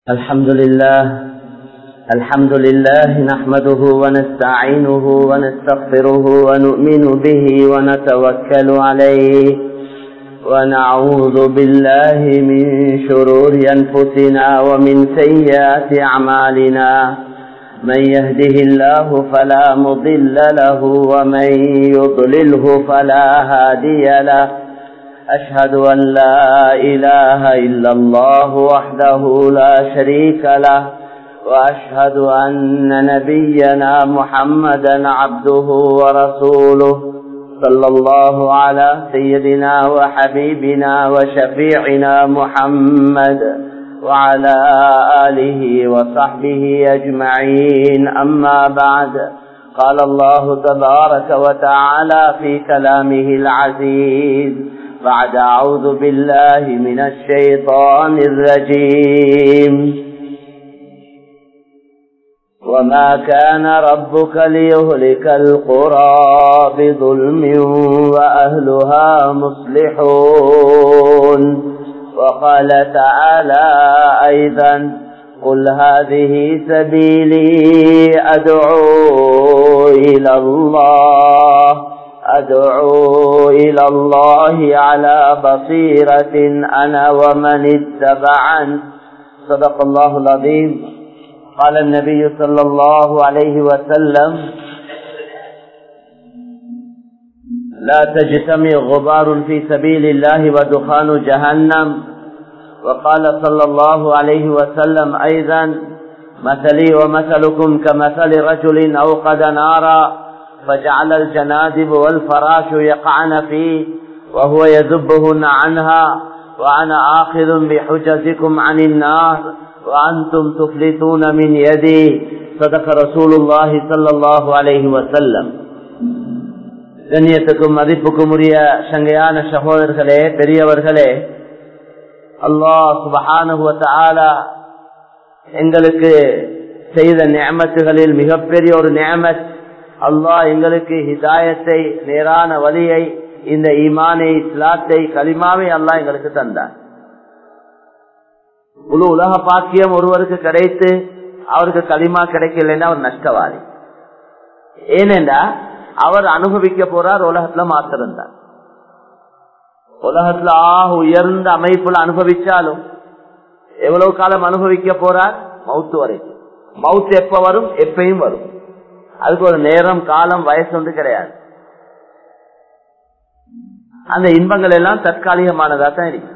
الحمد لله الحمد لله نحمده ونستعينه ونستغفره ونؤمن به ونتوكل عليه ونعوذ بالله من شرور أنفسنا ومن سيئات أعمالنا من يهده الله فلا مضل له ومن يضلله فلا هادي له أشهد أن لا إله إلا الله وحده لا شريك له وأشهد أن نبينا محمدا عبده ورسوله صلى الله على سيدنا وحبيبنا وشفيعنا محمد وعلى آله وصحبه أجمعين أما بعد قال الله تبارك وتعالى في كلامه العزيز بعد أعوذ بالله من الشيطان الرجيم وما كان ربك ليهلك القرى بظلم وأهلها مصلحون وقال تعالى أيضا قل هذه سبيلي أدعو إلى الله أدعو إلى الله على بصيرة أنا ومن اتبعن صدق الله العظيم قال النبي صلى الله عليه وسلم لا تجتمع غبار في سبيل الله ودخان جهنم وقال صلى الله عليه وسلم أيضا مثلي ومثلكم كمثل رجل أوقد نارا فجعل الجنادب والفراش يقعن فيه وهو يذبهن عنها وأنا آخذ بحجزكم عن النار وأنتم تفلتون من يدي صدق رسول الله صلى الله عليه وسلم கண்ணியத்துக்கும் மதிப்புக்கும் உரிய சங்கையான சகோதரர்களே பெரியவர்களே அல்லாஹ் சுபஹானுவத்தால எங்களுக்கு செய்த நியமத்துகளில் மிகப்பெரிய ஒரு நியமத் அல்லாஹ் எங்களுக்கு ஹிதாயத்தை நேரான வழியை இந்த ஈமானை இஸ்லாத்தை களிமாவை அல்லாஹ் எங்களுக்கு தந்தார் முழு உலக பாக்கியம் ஒருவருக்கு கிடைத்து அவருக்கு களிமா கிடைக்கலன்னா அவர் நஷ்டவாதி ஏனென்றா அவர் அனுபவிக்க போறார் உலகத்துல மாத்திருந்தார் உலகத்துல ஆக உயர்ந்த அமைப்புல அனுபவிச்சாலும் எவ்வளவு காலம் அனுபவிக்க போறார் மவுத்து வரைக்கும் மவுத்து எப்ப வரும் எப்பயும் வரும் அதுக்கு ஒரு நேரம் காலம் வயசு வந்து கிடையாது அந்த இன்பங்கள் எல்லாம் தற்காலிகமானதா தான் இருக்கு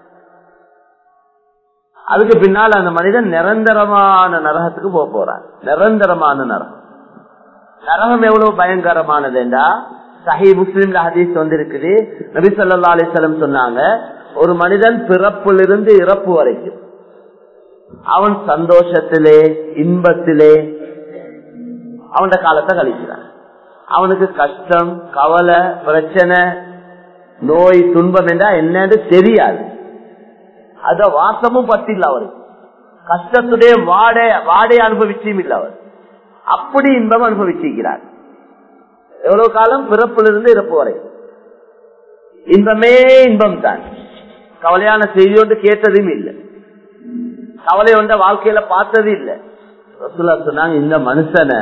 அதுக்கு பின்னால் அந்த மனிதன் நிரந்தரமான நரகத்துக்கு போக போறான் நிரந்தரமான நரகம் நரகம் எவ்வளவு பயங்கரமானது என்றா சஹி முஸ்லீம்ல ஹதீஸ் வந்திருக்குது நபி சொல்லா அலிசல்லம் சொன்னாங்க ஒரு மனிதன் பிறப்பிலிருந்து இறப்பு வரைக்கும் அவன் சந்தோஷத்திலே இன்பத்திலே அவனோட காலத்தை கழிக்கிறான் அவனுக்கு கஷ்டம் கவலை பிரச்சனை நோய் துன்பம் என்றா என்னன்னு தெரியாது அத வாசமும் பத்தில்ல அவருக்கு கஷ்டத்துடைய வாடை வாடை அனுபவிச்சும் இல்ல அவர் அப்படி இன்பம் அனுபவிச்சிருக்கிறார் எவ்வளவு காலம் பிறப்பிலிருந்து இறப்பு வரை இன்பமே இன்பம் தான் கவலையான செய்தி ஒன்று கேட்டதும் இல்லை கவலை ஒன்ற வாழ்க்கையில பார்த்தது இல்லை சொன்னாங்க இந்த மனுஷனை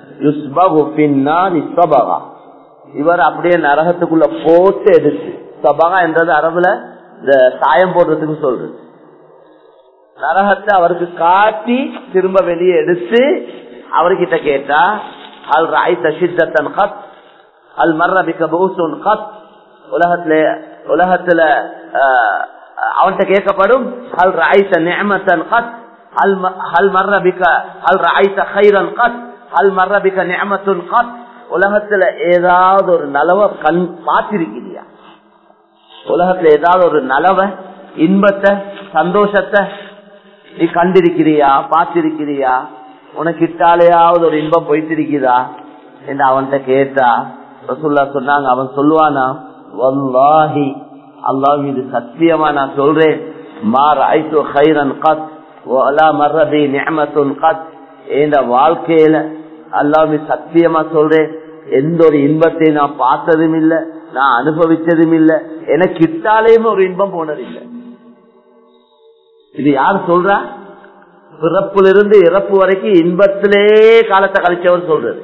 இவர் அப்படியே நரகத்துக்குள்ள போட்டு எடுத்து சபகா என்றது அரபுல இந்த சாயம் போடுறதுக்கு சொல்றது நரகத்தை அவருக்கு காட்டி திரும்ப வெளியே எடுத்து அவர்கிட்ட கேட்டா அல் ராய் தஷித்தன் கத் அல் மர்ரபிக்க பௌசுன் கத் உலகத்துல உலகத்துல அவன்கிட்ட கேட்கப்படும் அல் ராய்த்த நியமத்தன் கத் அல் மர்ரபிக்க அல் ராய்த்த ஹைரன் கத் அல் மர்ரபிக்க நியமத்துன் கத் உலகத்துல ஏதாவது ஒரு நலவை கண் பார்த்திருக்கிறியா உலகத்துல ஏதாவது ஒரு நலவை இன்பத்தை சந்தோஷத்தை நீ கண்டிருக்கிறியா பார்த்திருக்கிறியா உனக்கு இட்டாலேயாவது ஒரு இன்பம் போயிட்டிருக்குதா என்று அவன்கிட்ட கேட்டா ரசுல்லா சொன்னாங்க அவன் சொல்லுவானா வல்லாஹி அல்லாஹ் இது சத்தியமா நான் சொல்றேன் மார் ஐத்து ஹைரன் கத் ஒலா மர்ரபி நியமத்துன் கத் என்ற வாழ்க்கையில அல்லாஹ் சத்தியமா சொல்றேன் எந்த ஒரு இன்பத்தை நான் பார்த்ததும் இல்லை நான் அனுபவிச்சதும் இல்லை எனக்கு இட்டாலேயும் ஒரு இன்பம் போனதில்லை இது யார் சொல்றா பிறப்பிலிருந்து இறப்பு வரைக்கும் இன்பத்திலே காலத்தை கழிச்சவர் சொல்றது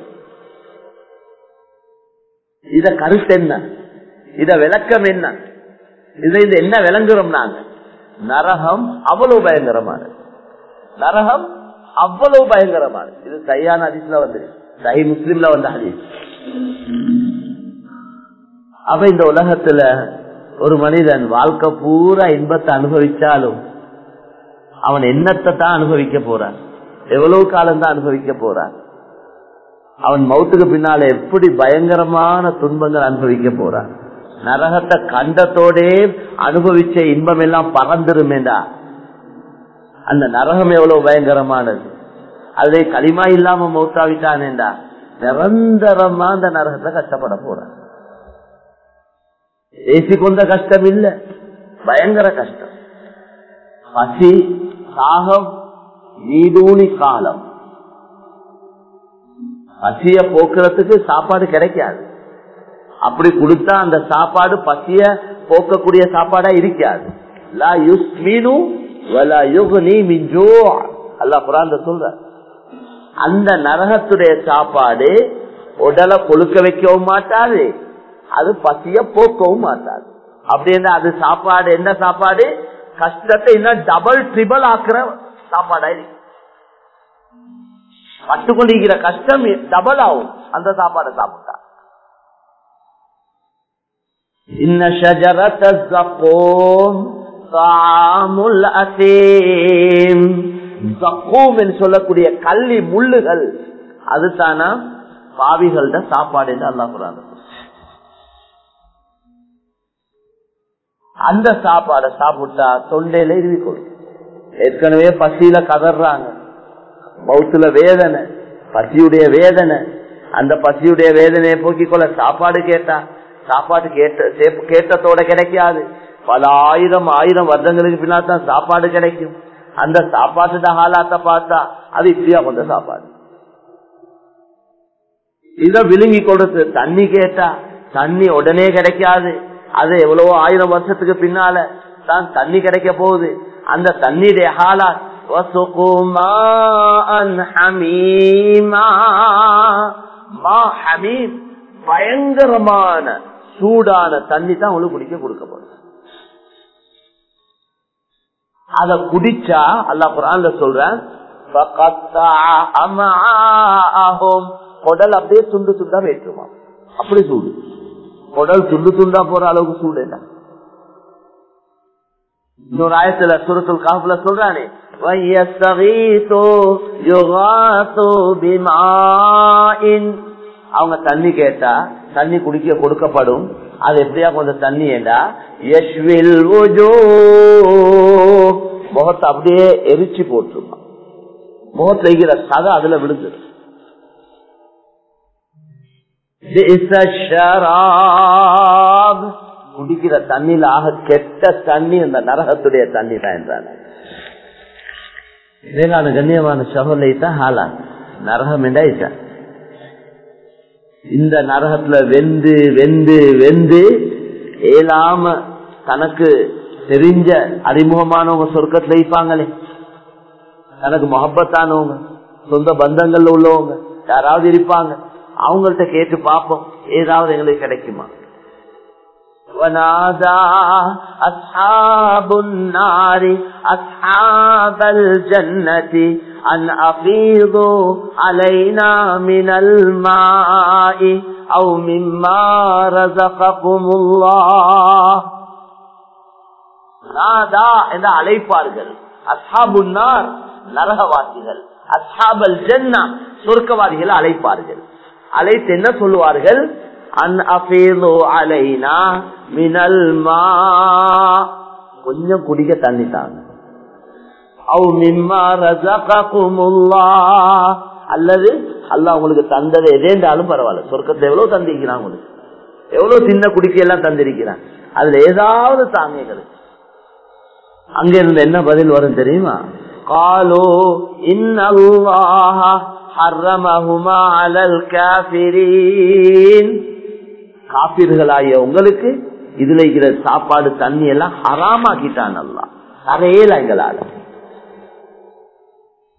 இத கருத்து என்ன இத விளக்கம் என்ன இதை இந்த என்ன விளங்குறோம் நாங்க நரகம் அவ்வளவு பயங்கரமானது நரகம் அவ்வளவு பயங்கரமானது இது சரியான அதிசல வந்து சஹி முஸ்லிம்ல வந்த ஹதீஸ் அப்ப இந்த உலகத்துல ஒரு மனிதன் வாழ்க்கை பூரா இன்பத்தை அனுபவிச்சாலும் அவன் என்னத்தை தான் அனுபவிக்க போறான் எவ்வளவு காலம் தான் அனுபவிக்க போறான் அவன் மௌத்துக்கு பின்னால எப்படி பயங்கரமான துன்பங்கள் அனுபவிக்க போறான் நரகத்தை கண்டத்தோடே அனுபவிச்ச இன்பம் எல்லாம் பறந்துருமேடா அந்த நரகம் எவ்வளவு பயங்கரமானது அதே களிமா இல்லாம மௌத்தாவிட்டானேண்டா நிரந்தரமா அந்த நரகத்தை கஷ்டப்பட போறான் பேசிக்கொண்ட கஷ்டம் இல்ல பயங்கர கஷ்டம் பசி தாகம் நீடூழி காலம் பசிய போக்குறதுக்கு சாப்பாடு கிடைக்காது அப்படி கொடுத்தா அந்த சாப்பாடு பசிய போக்கக்கூடிய சாப்பாடா இருக்காது லா யுஸ்மீனு வலா யுக்னி மின் ஜூ அல்லாஹ் குர்ஆன்ல சொல்ற அந்த நரகத்துடைய சாப்பாடு உடலை கொழுக்க வைக்கவும் மாட்டாது அது பசிய போக்கவும் மாட்டாது அப்படின்னா அது சாப்பாடு என்ன சாப்பாடு கஷ்டத்தை இன்னும் டபுள் ட்ரிபிள் ஆக்குற சாப்பாடா இருக்கு பட்டுக்கொண்டிருக்கிற கஷ்டம் டபுள் ஆகும் அந்த சாப்பாடை சாப்பிட்டா இன்ன ஷஜரத ஜக்கூம் தாமுல் அசீம் ஜக்கூம் என்று சொல்லக்கூடிய கள்ளி முள்ளுகள் அதுதானா பாவிகளோட சாப்பாடு என்று அல்லா குரான் அந்த சாப்பாடை சாப்பிட்டா தொண்டையில இருவிக்கொள்ளும் ஏற்கனவே பசியில கதறாங்க மவுத்துல வேதனை பசியுடைய வேதனை அந்த பசியுடைய வேதனையை போக்கிக் கொள்ள சாப்பாடு கேட்டா சாப்பாடு கேட்ட கேட்டத்தோட கிடைக்காது பல ஆயிரம் ஆயிரம் வருடங்களுக்கு பின்னால் தான் சாப்பாடு கிடைக்கும் அந்த சாப்பாட்டு ஹாலாத்த பார்த்தா அது இப்படியா கொண்ட சாப்பாடு இத விழுங்கி கொடுத்து தண்ணி கேட்டா தண்ணி உடனே கிடைக்காது அது எவ்வளவோ ஆயிரம் வருஷத்துக்கு பின்னால தான் தண்ணி கிடைக்க போகுது அந்த தண்ணியுடைய ஹாலா பயங்கரமான சூடான தண்ணி தான் உங்களுக்கு குடிக்க கொடுக்கப்படும் அத குடிச்சா அல்லா குரான்ல சொல்றேன் குடல் அப்படியே துண்டு துண்டா வேற்றுமா அப்படி சூடு குடல் துண்டு துண்டா போற அளவுக்கு சூடு என்ன இன்னொரு ஆயத்துல சுரத்துல் காப்புல சொல்றானே அவங்க தண்ணி கேட்டா தண்ணி குடிக்க கொடுக்கப்படும் அது எப்படியா கொஞ்சம் தண்ணி ஏண்டா யஷ்வில் முகத்தை அப்படியே எரிச்சு போட்டுருமா முகத்துல இருக்கிற சதை அதுல விழுந்து குடிக்கிற தண்ணியில ஆக கெட்ட தண்ணி அந்த நரகத்துடைய தண்ணி தான் என்றான இதனால கண்ணியமான சகோலை தான் ஹாலா நரகம் என்றா இந்த நரகத்துல வெந்து வெந்து வெந்து ஏலாம தனக்கு தெரிஞ்ச அறிமுகமானவங்க சொர்க்கத்துல இருப்பாங்களே தனக்கு மொஹப்பத்தானவங்க சொந்த பந்தங்கள்ல உள்ளவங்க யாராவது இருப்பாங்க அவங்கள்ட்ட கேட்டு பார்ப்போம் ஏதாவது எங்களுக்கு கிடைக்குமா ونادى أصحاب النار أصحاب الجنة أن أفيضوا علينا من الماء أو مما رزقكم الله நாதா என்று அழைப்பார்கள் அஸ்ஹாபுன்னார் நரகவாசிகள் அஸ்ஹாபல் ஜன்னா சொர்க்கவாதிகள் அழைப்பார்கள் அழைத்து என்ன சொல்லுவார்கள் அன் அபேதோ அலைனா மினல் மா கொஞ்சம் குடிக்க தண்ணி தாங்க அவு மிம்மா ரசகுமுல்லா அல்லது அல்லாஹ் உங்களுக்கு தந்தது எதேண்டாலும் பரவாயில்ல சொர்க்கத்தை எவ்வளவு தந்திருக்கிறான் உங்களுக்கு எவ்வளவு சின்ன குடிக்க எல்லாம் தந்திருக்கிறான் அதுல ஏதாவது தாங்க எங்களுக்கு அங்க இருந்து என்ன பதில் வரும் தெரியுமா காலோ இன்னல்லாஹ ஹர்ரமஹுமா அலல் காஃபிரீன் காபிர்களாகிய உங்களுக்கு இதுல இருக்கிற சாப்பாடு தண்ணி எல்லாம் ஹராமாக்கிட்டான் அல்லா தரையில எங்களால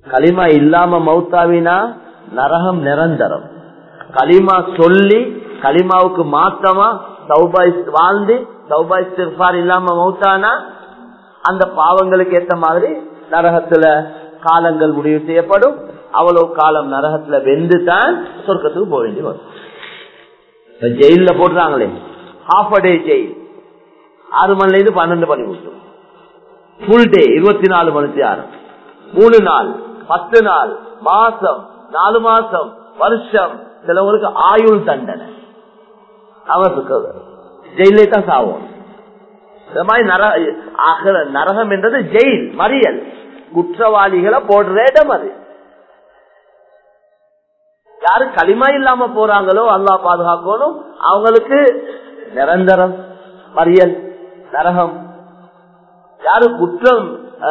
களிமா இல்லாம மௌத்தாவினா நரகம் நிரந்தரம் களிமா சொல்லி களிமாவுக்கு மாத்தமா சௌபா வாழ்ந்து சௌபா இஸ்திஃபார் இல்லாம மௌத்தானா அந்த பாவங்களுக்கு ஏத்த மாதிரி நரகத்துல காலங்கள் முடிவு செய்யப்படும் அவ்வளவு காலம் நரகத்துல வெந்து தான் சொர்க்கத்துக்கு போக வேண்டி வரும் ஜெயில போடுறாங்களே ஹாஃப் டே ஜெயில் ஆறு மணில இருந்து பன்னெண்டு மணி விட்டு ஃபுல் டே இருபத்தி நாலு மணி நேரம் மூணு நாள் பத்து நாள் மாசம் நாலு மாசம் வருஷம் சிலவங்களுக்கு ஆயுள் தண்டனை அவருக்கு ஜெயிலே தான் சாவோம் இந்த மாதிரி நர நரகம் என்றது ஜெயில் மறியல் குற்றவாளிகளை போடுற இடம் அது யாரு களிமா இல்லாம போறாங்களோ அல்லா பாதுகாக்கணும் அவங்களுக்கு நிரந்தரம் மறியல் நரகம் யாரு குற்றம்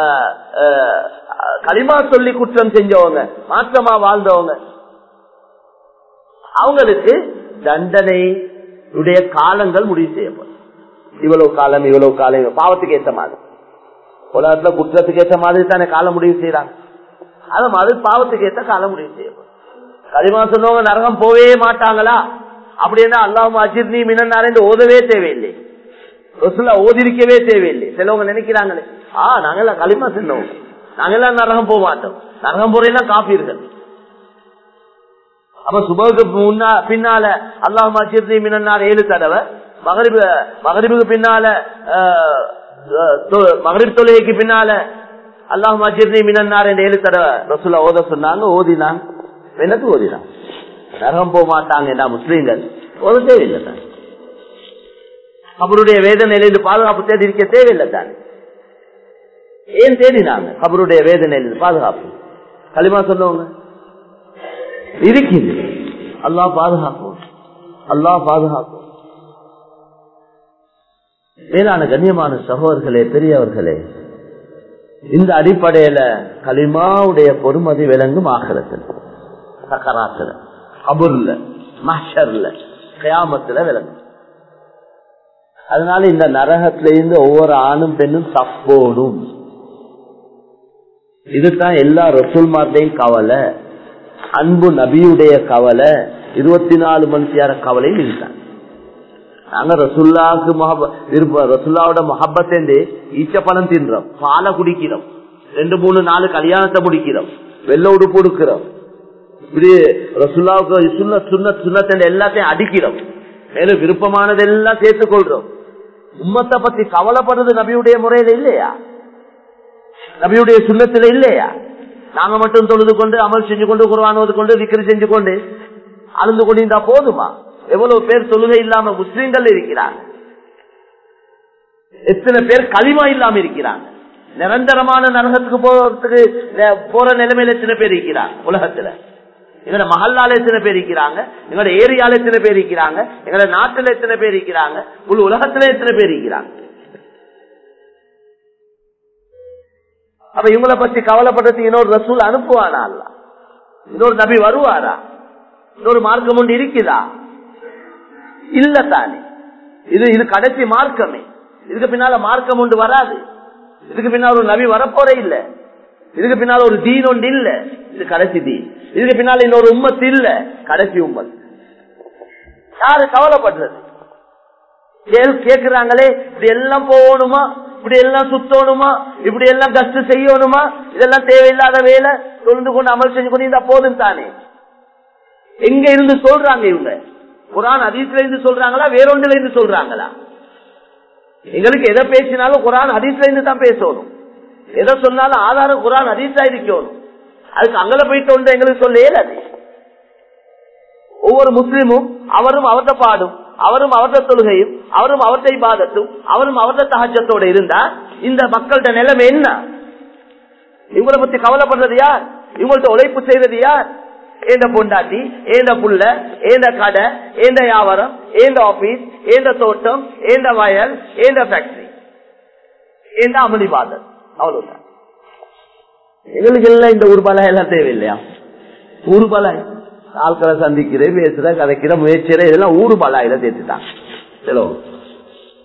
களிமா சொல்லி குற்றம் செஞ்சவங்க மாற்றமா வாழ்ந்தவங்க அவங்களுக்கு தண்டனை உடைய காலங்கள் முடிவு செய்யப்படும் இவ்வளவு காலம் இவ்வளவு காலம் பாவத்துக்கு ஏற்ற மாதிரி உலகத்துல குற்றத்துக்கு ஏற்ற மாதிரி தானே காலம் முடிவு செய்யறாங்க அது மாதிரி பாவத்துக்கு ஏற்ற காலம் முடிவு செய்யப்படும் களிமா சொன்னவங்க நரகம் போவே மாட்டாங்களா அப்படின்னா அல்லாம அஜித் நீ மினன்னாரே ஓதவே தேவையில்லை ரசுல்லா ஓதிருக்கவே தேவையில்லை சிலவங்க நினைக்கிறாங்களே ஆ நாங்கெல்லாம் களிமா சொன்னோம் நாங்கெல்லாம் நரகம் போக மாட்டோம் நரகம் போறேன்னா காப்பீர்கள் அப்ப சுபகுக்கு முன்னா பின்னால அல்லாஹ் அஜித் மினன்னார் ஏழு தடவை மகரிபு மகரிபுக்கு பின்னால மகரிப் தொழுகைக்கு பின்னால அல்லாஹ் மஜிர்னி மினன்னார் என்று ஏழு தடவை ரசுல்லா ஓத சொன்னாங்க ஓதினாங்க என்னது ஓதினாங்க நரகம் போக மாட்டாங்க முஸ்லீம்கள் ஓத தேவையில்லை தான் அவருடைய வேதனையிலிருந்து பாதுகாப்பு தேடி இருக்க தேவையில்லை தான் ஏன் தேடினாங்க அவருடைய வேதனையிலிருந்து பாதுகாப்பு களிமா சொன்னவங்க இருக்குது அல்லா பாதுகாக்கும் அல்லா பாதுகாக்கும் மேலான கண்ணியமான சகோதர்களே பெரியவர்களே இந்த அடிப்படையில களிமாவுடைய பொறுமதி விளங்கும் ஆகிறத்தில் சக்கராத்துல கபூர்ல மஷர்ல கயாமத்துல விளங்கும் அதனால இந்த நரகத்திலிருந்து ஒவ்வொரு ஆணும் பெண்ணும் தப்போடும் இதுதான் எல்லா ரசூல்மார்டையும் கவலை அன்பு நபியுடைய கவலை இருபத்தி நாலு மணி நேர கவலையும் இதுதான் நாங்க ரசுல்லாவுக்கு விருப்பம் ரசுல்லாவோட மொஹப்பத்தேந்து ஈச்ச பழம் தின்றோம் பாலை குடிக்கிறோம் ரெண்டு மூணு நாலு கல்யாணத்தை முடிக்கிறோம் வெள்ள உடுப்பு உடுக்கிறோம் இப்படி ரசுல்லாவுக்கு சுண்ண சுண்ண சுண்ணத்தேண்டு எல்லாத்தையும் அடிக்கிறோம் மேலும் விருப்பமானதெல்லாம் சேர்த்துக் கொள்றோம் உம்மத்தை பத்தி கவலைப்படுறது நபியுடைய முறையில இல்லையா நபியுடைய சுண்ணத்துல இல்லையா நாங்க மட்டும் தொழுது கொண்டு அமல் செஞ்சு கொண்டு குருவானது கொண்டு விக்கிரி செஞ்சு கொண்டு அழுந்து கொண்டு இருந்தா போதுமா எவ்வளவு பேர் தொழுகை இல்லாம முஸ்லீம்கள் இருக்கிறாங்க எத்தனை பேர் களிமா இல்லாம இருக்கிறாங்க நிரந்தரமான நரகத்துக்கு போறதுக்கு போற நிலைமையில எத்தனை பேர் இருக்கிறாங்க உலகத்துல எங்களோட மகல்லால எத்தனை பேர் இருக்கிறாங்க எங்களோட ஏரியால எத்தனை பேர் இருக்கிறாங்க எங்களோட நாட்டுல எத்தனை பேர் இருக்கிறாங்க உள் உலகத்துல எத்தனை பேர் இருக்கிறாங்க அப்ப இவங்களை பத்தி கவலைப்படுறதுக்கு இன்னொரு ரசூல் அனுப்புவானா இன்னொரு நபி வருவாரா இன்னொரு மார்க்கம் ஒன்று இருக்குதா இல்ல தானே இது இது கடைசி மார்க்கமே இதுக்கு பின்னால மார்க்கம் ஒன்று வராது இதுக்கு பின்னால் ஒரு நபி வரப்போறே இல்ல இதுக்கு பின்னால ஒரு தீன் ஒன்று இல்ல இது கடைசி தீன் இதுக்கு பின்னால இன்னொரு உம்மத்து இல்ல கடைசி உம்மத் யாரு கவலைப்படுறது கேக்குறாங்களே இப்படி எல்லாம் போகணுமா இப்படி எல்லாம் சுத்தணுமா இப்படி எல்லாம் கஷ்டம் செய்யணுமா இதெல்லாம் தேவையில்லாத வேலை தொழுந்து கொண்டு அமல் செஞ்சு கொண்டு இருந்தா போதும் தானே எங்க இருந்து சொல்றாங்க இவங்க குரான் அதீஸ்ல இருந்து சொல்றாங்களா வேறொன்றுல இருந்து சொல்றாங்களா எங்களுக்கு எதை பேசினாலும் குரான் ஹதீஸ்ல இருந்து தான் பேசணும் எதை சொன்னாலும் ஆதாரம் குரான் ஹதீஸா இருக்கணும் அதுக்கு அங்கல போயிட்டு ஒன்று எங்களுக்கு சொல்ல இயலாது ஒவ்வொரு முஸ்லீமும் அவரும் அவர்த பாடும் அவரும் அவர்த தொழுகையும் அவரும் அவர்த இபாதத்தும் அவரும் அவர்த தகச்சத்தோட இருந்தா இந்த மக்கள்கிட்ட நிலைமை என்ன இவங்களை பத்தி கவலைப்படுறது யார் இவங்கள்ட்ட உழைப்பு செய்வது யார் ஏந்த பொண்டாட்டி ஏந்த புள்ள ஏந்த கடை ஏந்த வியாபாரம் ஏந்த ஆபீஸ் ஏந்த தோட்டம் ஏந்த வயல் ஏந்த ஃபேக்டரி ஏந்த அமளிவாதம் அவ்வளவுதான் எங்களுக்கு எல்லாம் இந்த ஊர்பலம் எல்லாம் தேவையில்லையா ஊர்பலம் ஆட்களை சந்திக்கிற பேசுற கதைக்கிற முயற்சிற இதெல்லாம் ஊர்பலாயில சேர்த்துட்டாங்க செலவு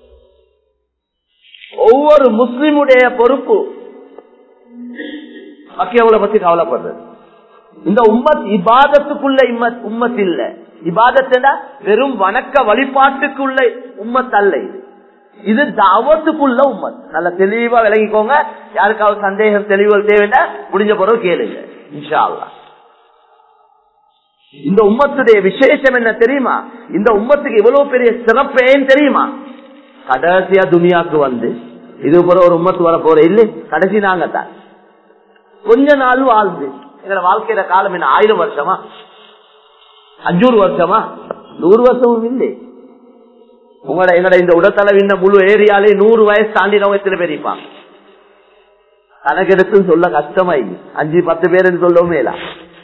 ஒவ்வொரு முஸ்லிமுடைய பொறுப்பு மக்கியவங்களை பத்தி கவலைப்படுறது இந்த உம்மத் இபாதத்துக்குள்ள இம்மத் உம்மத் இல்ல இபாதத்துனா வெறும் வணக்க வழிபாட்டுக்குள்ள உம்மத் அல்ல இது இது தாவத்துக்குள்ள உம்மத் நல்ல தெளிவா விளங்கிக்கோங்க யாருக்காவது சந்தேகம் தெளிவுகள் தேவைன்னா முடிஞ்ச பிறகு கேளுங்க இன்ஷா அல்லாஹ் இந்த உம்மத்துடைய விசேஷம் என்ன தெரியுமா இந்த உம்மத்துக்கு இவ்வளவு பெரிய சிறப்பு ஏன் தெரியுமா கடைசியா துனியாக்கு வந்து இது போற ஒரு உம்மத்து வர போற இல்லை கடைசி நாங்க தான் கொஞ்ச நாள் வாழ்ந்து எங்க வாழ்க்கையில காலம் என்ன ஆயிரம் வருஷமா அஞ்சூறு வருஷமா நூறு வருஷமும் இல்லை உங்களோட எங்கட இந்த உடத்தளவின் முழு ஏரியாலே நூறு வயசு தாண்டினவங்க எத்தனை பேர் இருப்பாங்க கணக்கெடுத்து சொல்ல கஷ்டமாயி அஞ்சு பத்து பேர் சொல்லவுமே இல்ல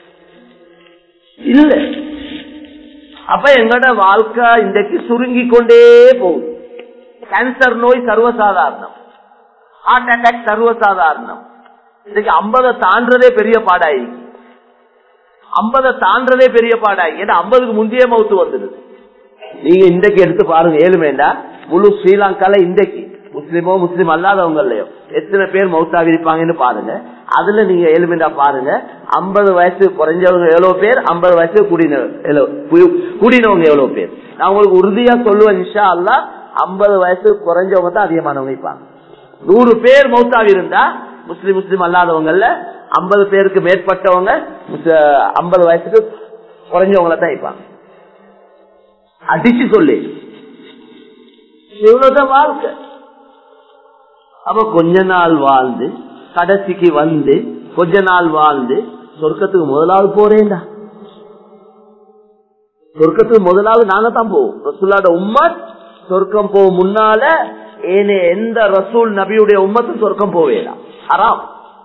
இல்ல அப்ப எங்கட வாழ்க்கை இன்றைக்கு சுருங்கி கொண்டே போகுது கேன்சர் நோய் சர்வசாதாரணம் ஹார்ட் அட்டாக் சர்வசாதாரணம் இன்னைக்கு ஐம்பதை தாண்டதே பெரிய பாடாயிருக்கு ஐம்பதை தாண்டதே பெரிய பாடாயி ஏன்னா ஐம்பதுக்கு முந்தைய மவுத்து வந்துடுது நீங்க இன்றைக்கு எடுத்து பாருங்க ஏழுமேண்டா முழு ஸ்ரீலங்கால இன்றைக்கு முஸ்லிமோ முஸ்லிம் அல்லாதவங்களையோ எத்தனை பேர் மவுத்தாவி இருப்பாங்கன்னு பாருங்க அதுல நீங்க ஏழுமேண்டா பாருங்க ஐம்பது வயசு குறைஞ்சவங்க எவ்வளவு பேர் ஐம்பது வயசு கூடின கூடினவங்க எவ்வளவு பேர் நான் உங்களுக்கு உறுதியா சொல்லுவேன் இன்ஷா அல்லா ஐம்பது வயசு குறைஞ்சவங்க தான் அதிகமானவங்க இருப்பாங்க நூறு பேர் மௌத்தாவி இருந்தா முஸ்லிம் முஸ்லிம் அல்லாதவங்கல்ல ஐம்பது பேருக்கு மேற்பட்டவங்க ஐம்பது வயசுக்கு குறைஞ்சவங்கள தான் இருப்பாங்க அடிச்சு சொல்லு இவ்வளவுதான் வாழ்க்கை அப்ப கொஞ்ச நாள் வாழ்ந்து கடைசிக்கு வந்து கொஞ்ச நாள் வாழ்ந்து சொர்க்கத்துக்கு முதலாவது போறேன்டா சொர்க்கத்துக்கு முதலாவது நாங்க தான் போவோம் ரசூல்லாட உம்மத் சொர்க்கம் போ முன்னால ஏனே எந்த ரசூல் நபியுடைய உம்மத்து சொர்க்கம் போவேடா ஹராம்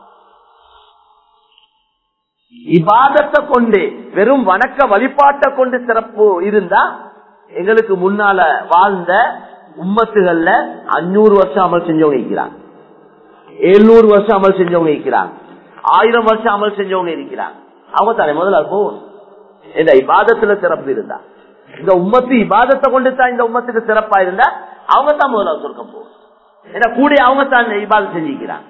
இபாதத்தை கொண்டு வெறும் வணக்க வழிபாட்டை கொண்டு சிறப்பு இருந்தா எங்களுக்கு முன்னால வாழ்ந்த உம்மத்துகள்ல அஞ்சூறு வருஷம் அமல் செஞ்சவங்க இருக்கிறாங்க எழுநூறு வருஷம் அமல் செஞ்சவங்க இருக்கிறாங்க ஆயிரம் வருஷம் அமல் செஞ்சவங்க இருக்கிறாங்க அவங்க தானே முதல்ல போகணும் இந்த இபாதத்துல சிறப்பு இருந்தா இந்த உம்மத்து இபாதத்தை கொண்டு தான் இந்த உம்மத்துக்கு சிறப்பா இருந்தா அவங்க தான் முதல்ல சொர்க்கம் போகும் ஏன்னா கூட அவங்க தான் இபாதம் செஞ்சுக்கிறாங்க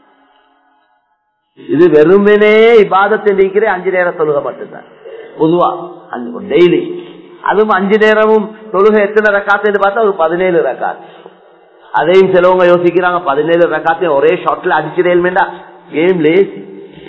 இது வெறுமனே இபாதத்தை நீக்கிறே அஞ்சு நேரம் தொழுக மட்டும்தான் பொதுவா டெய்லி அதுவும் அஞ்சு நேரமும் தொழுகை எத்தனை ரக்காத்து பார்த்தா ஒரு பதினேழு ரக்காத் அதையும் சிலவங்க யோசிக்கிறாங்க பதினேழு ரக்காத்தையும் ஒரே ஷாட்ல அடிச்சிடேல்மேண்டா கேம் லேசி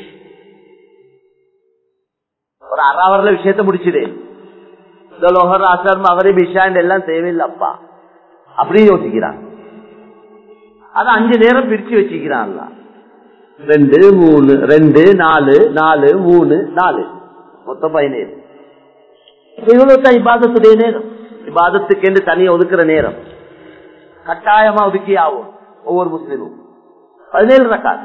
ஒரு அறாவரில் விஷயத்த முடிச்சிடேன் இந்த லோகர் அசர்ம் அவரே பிஷாண்ட் எல்லாம் தேவையில்லப்பா அப்படின்னு யோசிக்கிறான் அது அஞ்சு நேரம் பிரிச்சு வச்சுக்கிறான்ல ரெண்டு மூணு ரெண்டு நாலு நாலு மூணு நாலு மொத்தம் பதினேழு இவ்வளவு இபாதத்துடைய நேரம் இபாதத்துக்கு என்று தனியா ஒதுக்குற நேரம் கட்டாயமா ஒதுக்கி ஆகும் ஒவ்வொரு முஸ்லீமும் பதினேழு ரக்காது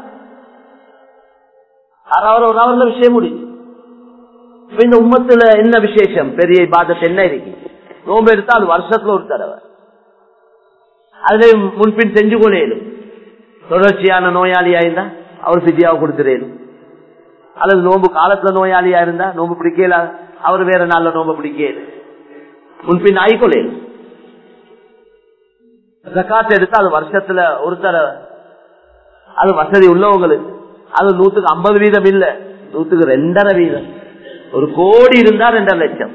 அரை ஒரு அவர்ல விஷயம் முடியும் இந்த உம்மத்துல என்ன விசேஷம் பெரிய இபாதத்து என்ன இருக்கு நோம்பு எடுத்தா அது வருஷத்துல ஒரு தடவை அதுல முன்பின் செஞ்சு கொள்ளேனும் தொடர்ச்சியான நோயாளியா இருந்தா அவர் பிஜியாவை கொடுத்துடேனும் அல்லது நோம்பு காலத்துல நோயாளியா இருந்தா நோம்பு பிடிக்கல அவர் வேற நாள்ல நோம்பு பிடிக்கல முன்பின் ஆயிக்கொள்ளேனும் ஜக்காத்து எடுத்தா அது வருஷத்துல ஒரு தடவை அது வசதி உள்ளவங்களுக்கு அது நூத்துக்கு ஐம்பது வீதம் இல்ல நூத்துக்கு ரெண்டரை வீதம் ஒரு கோடி இருந்தா ரெண்டரை லட்சம்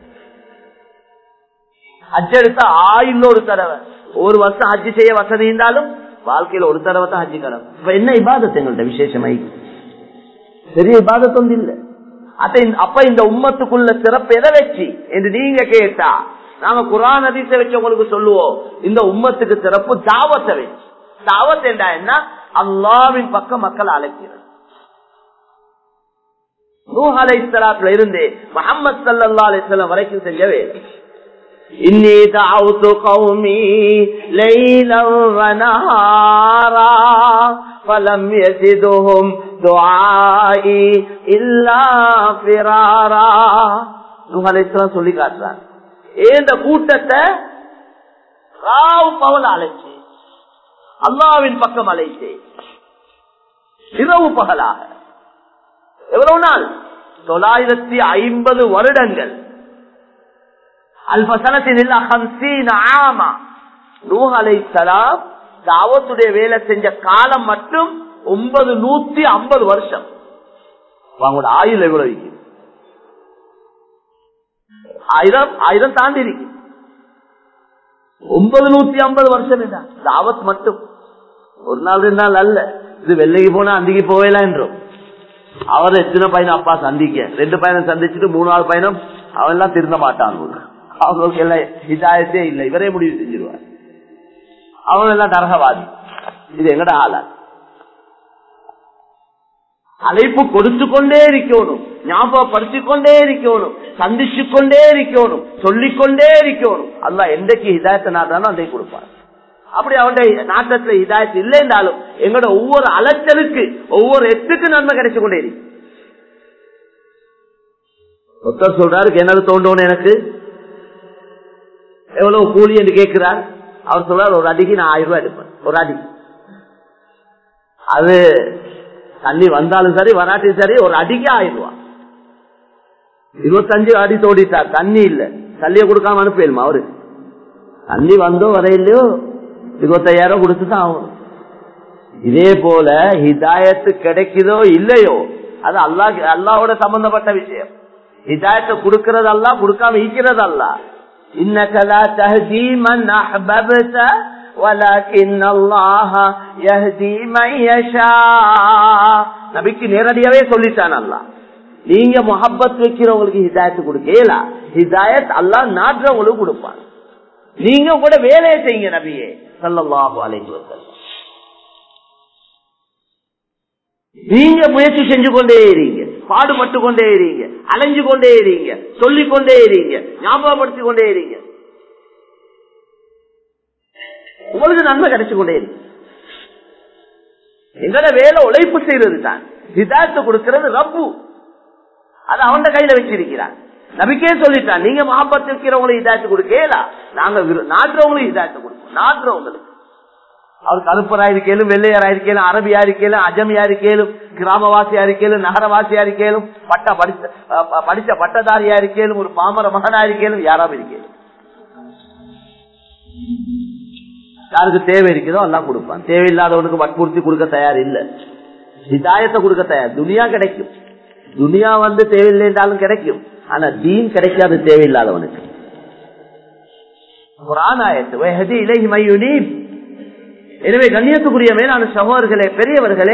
ஹஜ் எடுத்தா ஆயுள் ஒரு தடவை ஒரு வருஷம் ஹஜ் செய்ய வசதி இருந்தாலும் வாழ்க்கையில ஒரு தடவை தான் ஹஜ் கடவுள் இப்ப என்ன இபாதத்து எங்கள்ட்ட விசேஷமாய் பெரிய இபாதத்து வந்து இல்ல அப்ப இந்த உம்மத்துக்குள்ள சிறப்பு எதை வச்சு என்று நீங்க கேட்டா நாங்க குரான் அதிச வச்சு உங்களுக்கு சொல்லுவோம் இந்த உம்மத்துக்கு சிறப்பு தாவத்தை வச்சு தாவத் என்றா என்ன அல்லாவின் பக்கம் மக்கள் அழைக்கிறது நூஹ் அலைஹிஸ்ஸலாத்துல இருந்து முஹம்மது ஸல்லல்லாஹு அலைஹி வஸல்லம் வரைக்கும் செஞ்ச வேலை إني دعوت قومي ليلا ونهارا فلم يزدهم دعائي إلا فرارا நூஹ் அலைஹிஸ்ஸலாம் சொல்லி காட்டுறார் இந்த கூட்டத்தை ராவ் பவல் அழைச்சு அல்லாவின் பக்கம் அழைச்சு இரவு பகலாக எவ்வளவு நாள் தொள்ளாயிரத்தி ஐம்பது வருடங்கள் தாவத்துடைய வேலை செஞ்ச காலம் மட்டும் ஒன்பது நூத்தி ஐம்பது வருஷம் அவங்களோட ஆயுள் எவ்வளவு இருக்கு ஆயிரம் ஆயிரம் தாண்டி இருக்கு ஒன்பது நூத்தி ஐம்பது வருஷம் என்ன தாவத் மட்டும் ஒரு நாள் ரெண்டு நாள் அல்ல இது வெள்ளைக்கு போனா அந்திக்கு போவேலாம் என்றோம் அவர் எத்தனை பையனை அப்பா சந்திக்க ரெண்டு பையனை சந்திச்சுட்டு மூணாவது பையனும் அவன் எல்லாம் திருந்த மாட்டான் அவங்களுக்கு எல்லாம் இதாயத்தே இல்லை இவரே முடிவு செஞ்சிருவார் அவங்க எல்லாம் நரகவாதி இது எங்கட ஆளா அழைப்பு கொடுத்து கொண்டே இருக்கணும் ஞாபகப்படுத்திக் கொண்டே இருக்கணும் சந்திச்சு கொண்டே இருக்கணும் சொல்லிக்கொண்டே இருக்கணும் அல்ல எந்தக்கு ஹிதாயத்தை நாட்டானோ அதை கொடுப்பார் அப்படி அவனுடைய நாட்டத்துல இதாயத்து இல்லை என்றாலும் எங்களோட ஒவ்வொரு அலைச்சலுக்கு ஒவ்வொரு எட்டுக்கு நன்மை கிடைச்சு கொண்டே இருக்கு ஒருத்தர் சொல்றாரு கிணறு தோண்டணும் எனக்கு எவ்வளவு கூலி என்று கேட்கிறார் அவர் சொல்றாரு ஒரு அடிக்கு நான் ஆயிரம் ரூபாய் எடுப்பேன் ஒரு அடி அது தண்ணி வந்தாலும் சரி வராட்டியும் சரி ஒரு அடிக்கு ஆயிரம் ரூபாய் இருபத்தஞ்சு அடி தோடிட்டார் தண்ணி இல்ல தண்ணியை கொடுக்காம அனுப்பிடுமா அவரு தண்ணி வந்தோ வரையிலையோ இருபத்தையாயிரம் கொடுத்துதான் ஆகணும் இதே போல ஹிதாயத்து கிடைக்குதோ இல்லையோ அது அல்லா அல்லாவோட சம்பந்தப்பட்ட விஷயம் ஹிதாயத்தை கொடுக்கறது அல்ல கொடுக்காம ஈக்கிறது அல்ல இன்னக்கலா தஹதி மன் அஹ்பப்த ولكن الله يهدي من يشاء நபிக்கு நேரடியாவே சொல்லிட்டான் அல்லாஹ் நீங்க முகப்பத் வைக்கிறவங்களுக்கு ஹிதாயத்து கொடுக்கல ஹிதாயத் அல்லாஹ் நாட்டுறவங்களுக்கு கொடுப்பான் நீங்க கூட வேலையை செய்யுங்க நபியே சல்லல்லாஹு அலைஹி வஸல்லம் நீங்க முயற்சி செஞ்சு கொண்டே இருங்க பாடுபட்டு கொண்டே இருங்க அலைஞ்சு கொண்டே இருங்க சொல்லிக் கொண்டே இருங்க ஞாபகப்படுத்திக் கொண்டே இருங்க உங்களுக்கு நன்மை கிடைச்சு கொண்டே இருக்கு எங்கட வேலை உழைப்பு செய்யறது தான் ஹிதாயத்தை கொடுக்கிறது ரப்பு அது அவன் கையில வச்சிருக்கிறான் நபிக்கே சொல்லிட்டான் நீங்க மகாபத்து இருக்கிறவங்களை இதாச்சு கொடுக்கலா நாங்க நாட்டுறவங்களுக்கு இதாச்சு கொடுப்போம் நாட்டுறவங்களுக்கு அவருக்கு அனுப்பரா இருக்கேலும் வெள்ளையரா இருக்கேலும் அரபியா இருக்கேலும் அஜமியா இருக்கேலும் கிராமவாசியா இருக்கேலும் நகரவாசியா இருக்கேலும் பட்ட படிச்ச படிச்ச பட்டதாரியா இருக்கேலும் ஒரு பாமர மகனா இருக்கேலும் யாராவது இருக்கேலும் யாருக்கு தேவை இருக்குதோ எல்லாம் கொடுப்பான் தேவையில்லாதவனுக்கு வற்புறுத்தி கொடுக்க தயார் இல்ல ஹிதாயத்தை கொடுக்க தயார் துனியா கிடைக்கும் துனியா வந்து தேவையில்லை என்றாலும் கிடைக்கும் ஆனா தீன் கிடைக்காது தேவையில்லாதவனுக்கு எனவே கண்ணியத்துக்குரிய மேலான சகோதரர்களே பெரியவர்களே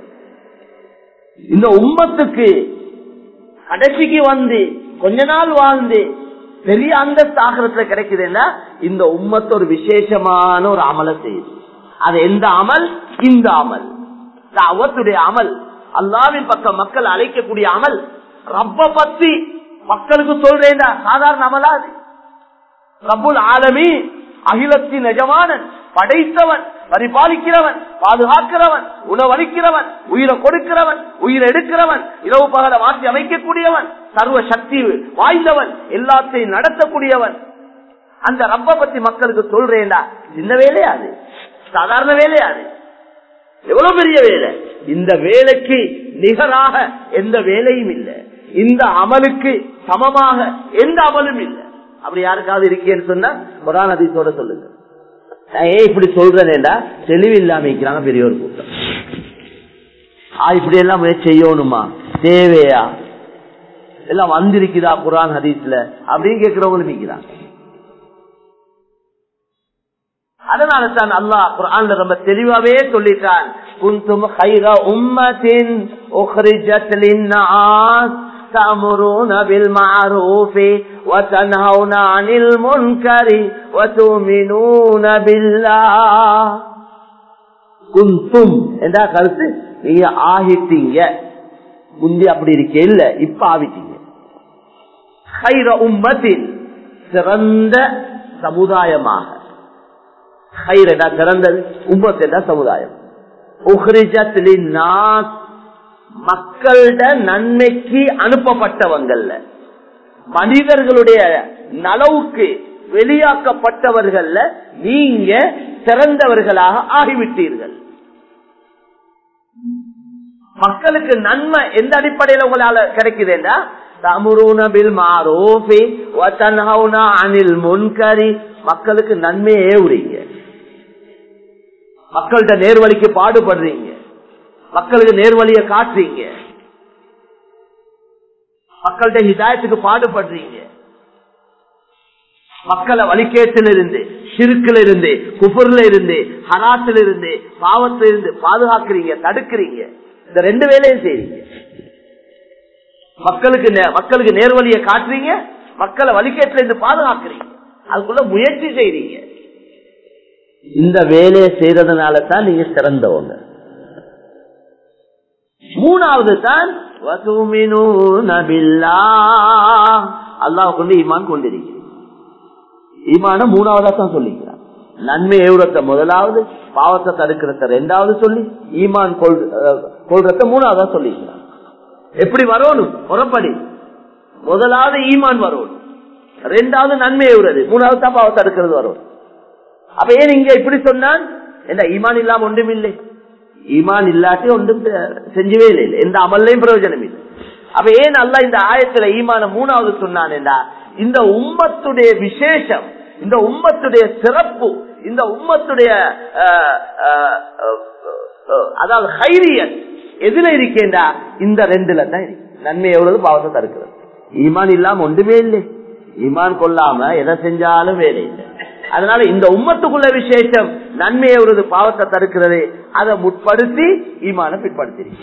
இந்த உம்மத்துக்கு கடைசிக்கு வந்து கொஞ்ச நாள் வாழ்ந்து பெரிய அந்தஸ்து ஆகிறதுல கிடைக்குதுன்னா இந்த உம்மத்து ஒரு விசேஷமான ஒரு அமலை செய்யுது அது எந்த அமல் இந்த அமல் அவத்துடைய அமல் அல்லாவின் பக்கம் மக்கள் அழைக்கக்கூடிய அமல் ரப்ப பத்தி மக்களுக்கு சொல்றேன் சாதாரண அமலா அது ரப்புல் ஆலமி அகிலத்தின் எஜமானன் படைத்தவன் பரிபாலிக்கிறவன் பாதுகாக்கிறவன் உணவளிக்கிறவன் உயிரை கொடுக்கிறவன் உயிரை எடுக்கிறவன் இரவு பகல மாற்றி அமைக்கக்கூடியவன் சர்வ சக்தி வாய்ந்தவன் எல்லாத்தையும் நடத்தக்கூடியவன் அந்த ரப்ப பத்தி மக்களுக்கு சொல்றேன்டா சின்ன வேலையாது சாதாரண வேலையாது எவ்வளவு பெரிய வேலை இந்த வேலைக்கு நிகராக எந்த வேலையும் இல்லை இந்த அமலுக்கு சமமாக எந்த அமலும் இல்லை அப்படி யாருக்காவது இருக்கேன்னு சொன்னா குரான் அதிசோட சொல்லுங்க நான் ஏன் இப்படி சொல்றேன்டா தெளிவில்லாம இருக்கிறாங்க பெரிய ஒரு கூட்டம் ஆ இப்படி எல்லாம் செய்யணுமா தேவையா எல்லாம் வந்திருக்குதா குரான் ஹதீஸ்ல அப்படின்னு கேட்கிறவங்களும் நிற்கிறாங்க அதனால தான் அல்லாஹ் குரான்ல ரொம்ப தெளிவாவே சொல்லிட்டான் குந்தும் خير أمة أخرجت للناس تأمرون بالمعروف وتنهون عن المنكر وتؤمنون بالله குந்தும் என்றா கருத்து நீங்க ஆகிட்டீங்க முந்தி அப்படி இருக்க இல்ல இப்ப ஆவிட்டீங்க ஹைர உம்மத்தின் சிறந்த சமுதாயமாக ஹைரடா சிறந்தது உம்மத்தா சமுதாயம் மக்களோட நன்மைக்கு அனுப்பப்பட்டவங்கள்ல மனிதர்களுடைய நலவுக்கு வெளியாக்கப்பட்டவர்கள்ல நீங்க சிறந்தவர்களாக ஆகிவிட்டீர்கள் மக்களுக்கு நன்மை எந்த அடிப்படையில் உங்களால கிடைக்குதுன்னா அனில் முன்கரி மக்களுக்கு நன்மையே உறீங்க மக்கள்கிட்ட நேர்வழிக்கு பாடுபடுறீங்க மக்களுக்கு நேர்வழியை காட்டுறீங்க மக்கள்கிட்ட ஹிதாயத்துக்கு பாடுபடுறீங்க மக்களை வழிகேட்டில் இருந்து சிறுக்குல இருந்து குபுர்ல இருந்து ஹராத்துல இருந்து பாவத்துல இருந்து பாதுகாக்கிறீங்க தடுக்கிறீங்க இந்த ரெண்டு வேலையும் செய்றீங்க மக்களுக்கு நே- மக்களுக்கு நேர்வழியை காட்டுறீங்க மக்களை வழிகேட்டில இருந்து பாதுகாக்கிறீங்க அதுக்குள்ள முயற்சி செய்றீங்க இந்த வேலையை செய்யறதுனால தான் நீங்க சிறந்தவங்க மூணாவது தான் அல்லாஹ் கொண்டு ஈமான் கொண்டிருக்கிறீங்க ஈமான மூணாவதா தான் சொல்லிக்கிறான் நன்மை ஏவுறத முதலாவது பாவத்தை தடுக்கிறத ரெண்டாவது சொல்லி ஈமான் கொள்- அஹ், கொள்றத மூணாவதா சொல்லிக்கிறான் எப்படி வரணும் புறப்படி முதலாவது ஈமான் வரணும் ரெண்டாவது நன்மை ஏவுறது மூணாவது தான் பாவத்தை தடுக்கிறது வரும் அப்ப ஏன் இங்க இப்படி சொன்னான் என்ன ஈமான் இல்லாம ஒன்றும் இல்லை ஈமான் இல்லாட்டி ஒன்றும் செ- செஞ்சவே இல்லை எந்த அமல்லையும் பிரயோஜனம் இல்லை அப்ப ஏன் அல்ல இந்த ஆயத்துல ஈமான மூணாவது சொன்னான் என்றா இந்த உம்மத்துடைய விசேஷம் இந்த உம்மத்துடைய சிறப்பு இந்த உம்மத்துடைய அஹ், அஹ், அஹ், அஹ், அதாவது ஹைரியன் எதுல இருக்கேண்டா இந்த ரெண்டுல தான் இருக்கு நன்மை எவ்வளவு பாவத்தை தடுக்கிறது ஈமான் இல்லாம ஒன்றுமே இல்லை ஈமான் கொள்ளாம எதை செஞ்சாலும் வேலை இல்லை அதனால இந்த உம்மத்துக்குள்ள விசேஷம் நன்மை எவ்வளவு பாவத்தை தடுக்கிறது அதை முற்படுத்தி ஈமான பிற்படுத்திருக்கு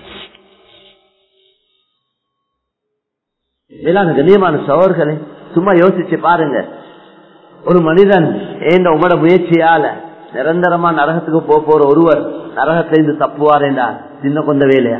மேலான கண்ணியமான சோர்களே சும்மா யோசிச்சு பாருங்க ஒரு மனிதன் ஏண்ட உங்களோட முயற்சியால நிரந்தரமா நரகத்துக்கு போக போற ஒருவர் நரகத்திலிருந்து தப்புவாரேண்டா சின்ன கொண்ட வேலையா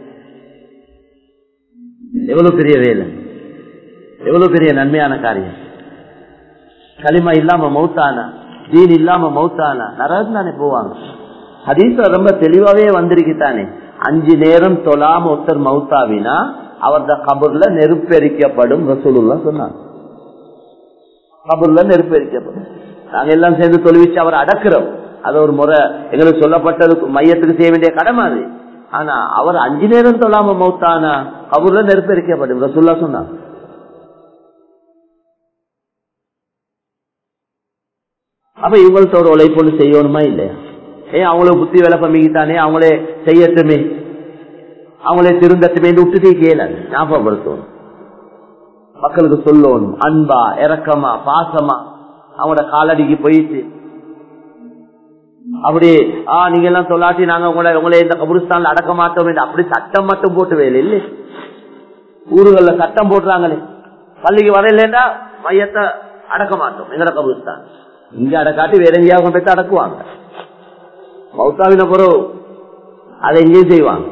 எவ்வளவு பெரிய வேலை எவ்வளவு பெரிய நன்மையான காரியம் களிமா இல்லாம மௌத்தானா தீன் இல்லாம மௌத்தானா நரகம் தானே போவாங்க ஹதீஸ் ரொம்ப தெளிவாவே வந்திருக்குதானே அஞ்சு நேரம் தொழாம ஒருத்தர் மௌத்தாவினா அவரது கபூர்ல நெருப்பெரிக்கப்படும் ரசூலுல்லா சொன்னாங்க கபூர்ல நெருப்பெரிக்கப்படும் நாங்க எல்லாம் சேர்ந்து தொழுவிச்சு அவர் அடக்குறோம் அது ஒரு முறை எங்களுக்கு சொல்லப்பட்டது மையத்துக்கு செய்ய வேண்டிய கடமை அது ஆனா அவர் அஞ்சு நேரம் தொழாம மௌத்தானா கபூர்ல நெருப்பெரிக்கப்படும் ரசூல்லா சொன்னாங்க அப்ப இவங்கள்ட்ட ஒரு உழைப்பு செய்யணுமா இல்லையா ஏன் அவங்கள புத்தி வேலை பண்ணிக்கிட்டானே அவங்களே செய்யட்டுமே அவங்களே திருந்தட்டுமே விட்டுட்டே கேள ஞாபகப்படுத்தணும் மக்களுக்கு சொல்லணும் அன்பா இரக்கமா பாசமா அவங்களோட காலடிக்கு போயிட்டு அப்படி ஆ நீங்க எல்லாம் சொல்லாட்டி நாங்க உங்களை உங்களை இந்த கபுரிஸ்தான்ல அடக்க மாட்டோம் என்று அப்படி சட்டம் மட்டும் போட்டு வேலை இல்லை ஊருகள்ல சட்டம் போடுறாங்களே பள்ளிக்கு வரையிலேண்டா மையத்தை அடக்க மாட்டோம் எங்கட கபுரிஸ்தான் இங்க அடக்காட்டி வேற எங்கேயாவது போய் அடக்குவாங்க மௌத்தாவின பிறகு அதை எங்கேயும் செய்வாங்க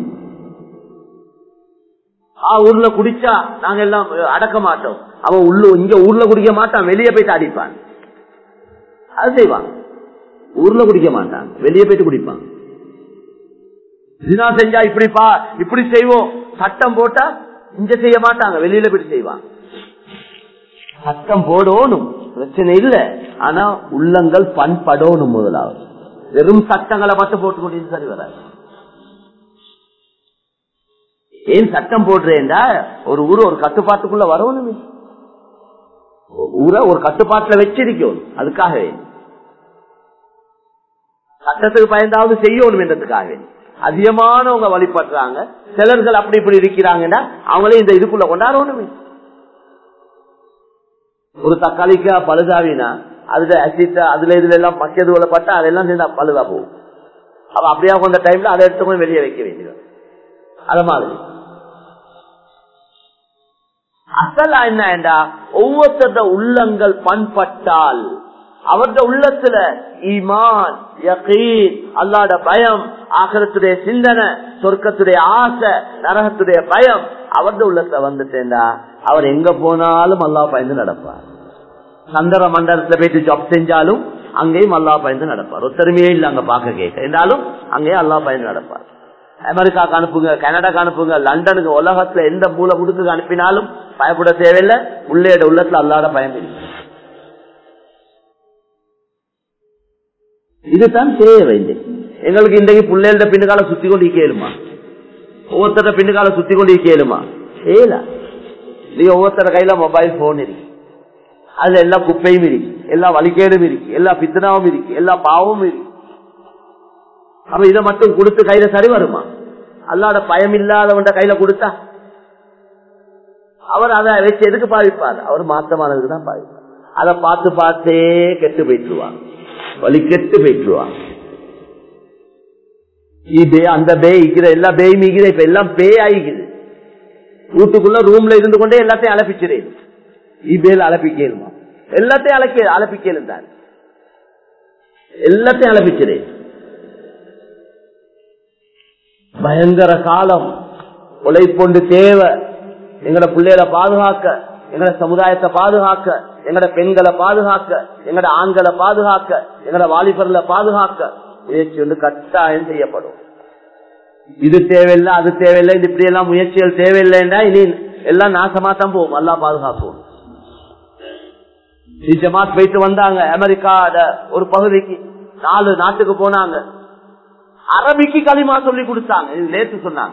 ஆ ஊர்ல குடிச்சா நாங்க எல்லாம் அடக்க மாட்டோம் அவன் உள்ள இங்க ஊர்ல குடிக்க மாட்டான் வெளியே போயிட்டு அடிப்பான் அது செய்வாங்க ஊர்ல குடிக்க மாட்டான் வெளியே போயிட்டு குடிப்பான் தினா செஞ்சா இப்படிப்பா இப்படி செய்வோம் சட்டம் போட்டா இங்க செய்ய மாட்டாங்க வெளியில போயிட்டு செய்வாங்க சட்டம் போடணும் பிரச்சனை இல்ல ஆனா உள்ளங்கள் பண்படணும் முதலாவது வெறும் சட்டங்களை மட்டும் போட்டு கொண்டு சரி வராது ஏன் சட்டம் போடுறேன்டா ஒரு ஊர் ஒரு கட்டுப்பாட்டுக்குள்ள வரணுமே ஊரை ஒரு கட்டுப்பாட்டுல வச்சிருக்கணும் அதுக்காக சட்டத்துக்கு பயந்தாவது செய்யணும் என்றதுக்காக அதிகமானவங்க வழிபடுறாங்க சிலர்கள் அப்படி இப்படி இருக்கிறாங்கன்னா அவங்களே இந்த இதுக்குள்ள கொண்டாடணுமே ஒரு தக்காளிக்கா பழுதாவினா அதுல அசிட்டா அதுல இதுல எல்லாம் மக்கதுல பட்டா அதெல்லாம் சேர்ந்தா பழுதா போகும் அப்ப அப்படியா கொண்ட டைம்ல அதை எடுத்து கொஞ்சம் வெளியே வைக்க வேண்டியது அத மாதிரி அசலா என்னடா ஒவ்வொருத்தர உள்ளங்கள் பண்பட்டால் அவருடைய உள்ளத்துல ஈமான் யகீன் அல்லாட பயம் ஆகரத்துடைய சிந்தனை சொர்க்கத்துடைய ஆசை நரகத்துடைய பயம் அவருடைய உள்ளத்துல வந்துட்டேன்டா அவர் எங்க போனாலும் அல்லா பயந்து நடப்பார் சந்திர மண்டலத்துல போயிட்டு ஜாப் செஞ்சாலும் அங்கேயும் அல்லா பயந்து நடப்பார் ஒத்தருமையே இல்லை அங்க பார்க்க கேட்க என்றாலும் அங்கேயும் அல்லா பயந்து நடப்பார் அமெரிக்காக்கு அனுப்புங்க கனடாக்கு அனுப்புங்க லண்டனுக்கு உலகத்துல எந்த மூல முடுக்கு அனுப்பினாலும் பயப்பட தேவையில்லை உள்ளேட உள்ளத்துல அல்லாத பயம் இல்லை இதுதான் தேவை எங்களுக்கு இன்றைக்கு பிள்ளைகள பின்னுக்கால சுத்தி கொண்டு கேளுமா ஒவ்வொருத்தர பின்னுக்கால சுத்தி கொண்டு கேளுமா ஏல நீ ஒவ்வொருத்தர கையில மொபைல் போன் இருக்கு அதுல எல்லா குப்பையும் இருக்கு எல்லா வழிகேடும் இருக்கு எல்லா பித்தனாவும் இருக்கு எல்லா பாவமும் இருக்கு அப்ப இதை மட்டும் கொடுத்து கையில சரி வருமா அல்லாட பயம் இல்லாதவன் கையில கொடுத்தா அவர் அதை வச்சு எதுக்கு பாவிப்பார் அவர் மாத்தமானதுக்கு தான் பாவிப்பார் அதை பார்த்து பார்த்தே கெட்டு போயிட்டுருவாங்க வலி கெட்டு போயிட்டுருவாங்க இது அந்த பேய் இருக்கிற எல்லா பேயும் இருக்கிற இப்ப எல்லாம் பேய் ஆகிக்குது வீட்டுக்குள்ள ரூம்ல இருந்து கொண்டே எல்லாத்தையும் அலப்பிச்சிரு இபேல் அலப்பிக்கலுமா எல்லாத்தையும் அலப்பி அலப்பிக்கலும் தான் எல்லாத்தையும் அலப்பிச்சிரு பயங்கர காலம் உழைப்பொண்டு தேவை எங்கட பிள்ளைகளை பாதுகாக்க எங்கட சமுதாயத்தை பாதுகாக்க எங்கட பெண்களை பாதுகாக்க எங்கட ஆண்களை பாதுகாக்க எங்கட வாலிபர்களை பாதுகாக்க முயற்சி வந்து கட்டாயம் செய்யப்படும் இது தேவையில்லை அது தேவையில்லை இது இப்படி எல்லாம் முயற்சிகள் தேவையில்லைன்னா இனி எல்லாம் நாசமா தான் போகும் நல்லா பாதுகாப்போம் ஜமாத் போயிட்டு வந்தாங்க அமெரிக்கா ஒரு பகுதிக்கு நாலு நாட்டுக்கு போனாங்க அரபிக்கு களிமா சொல்லி கொடுத்தாங்க இது நேற்று சொன்னாங்க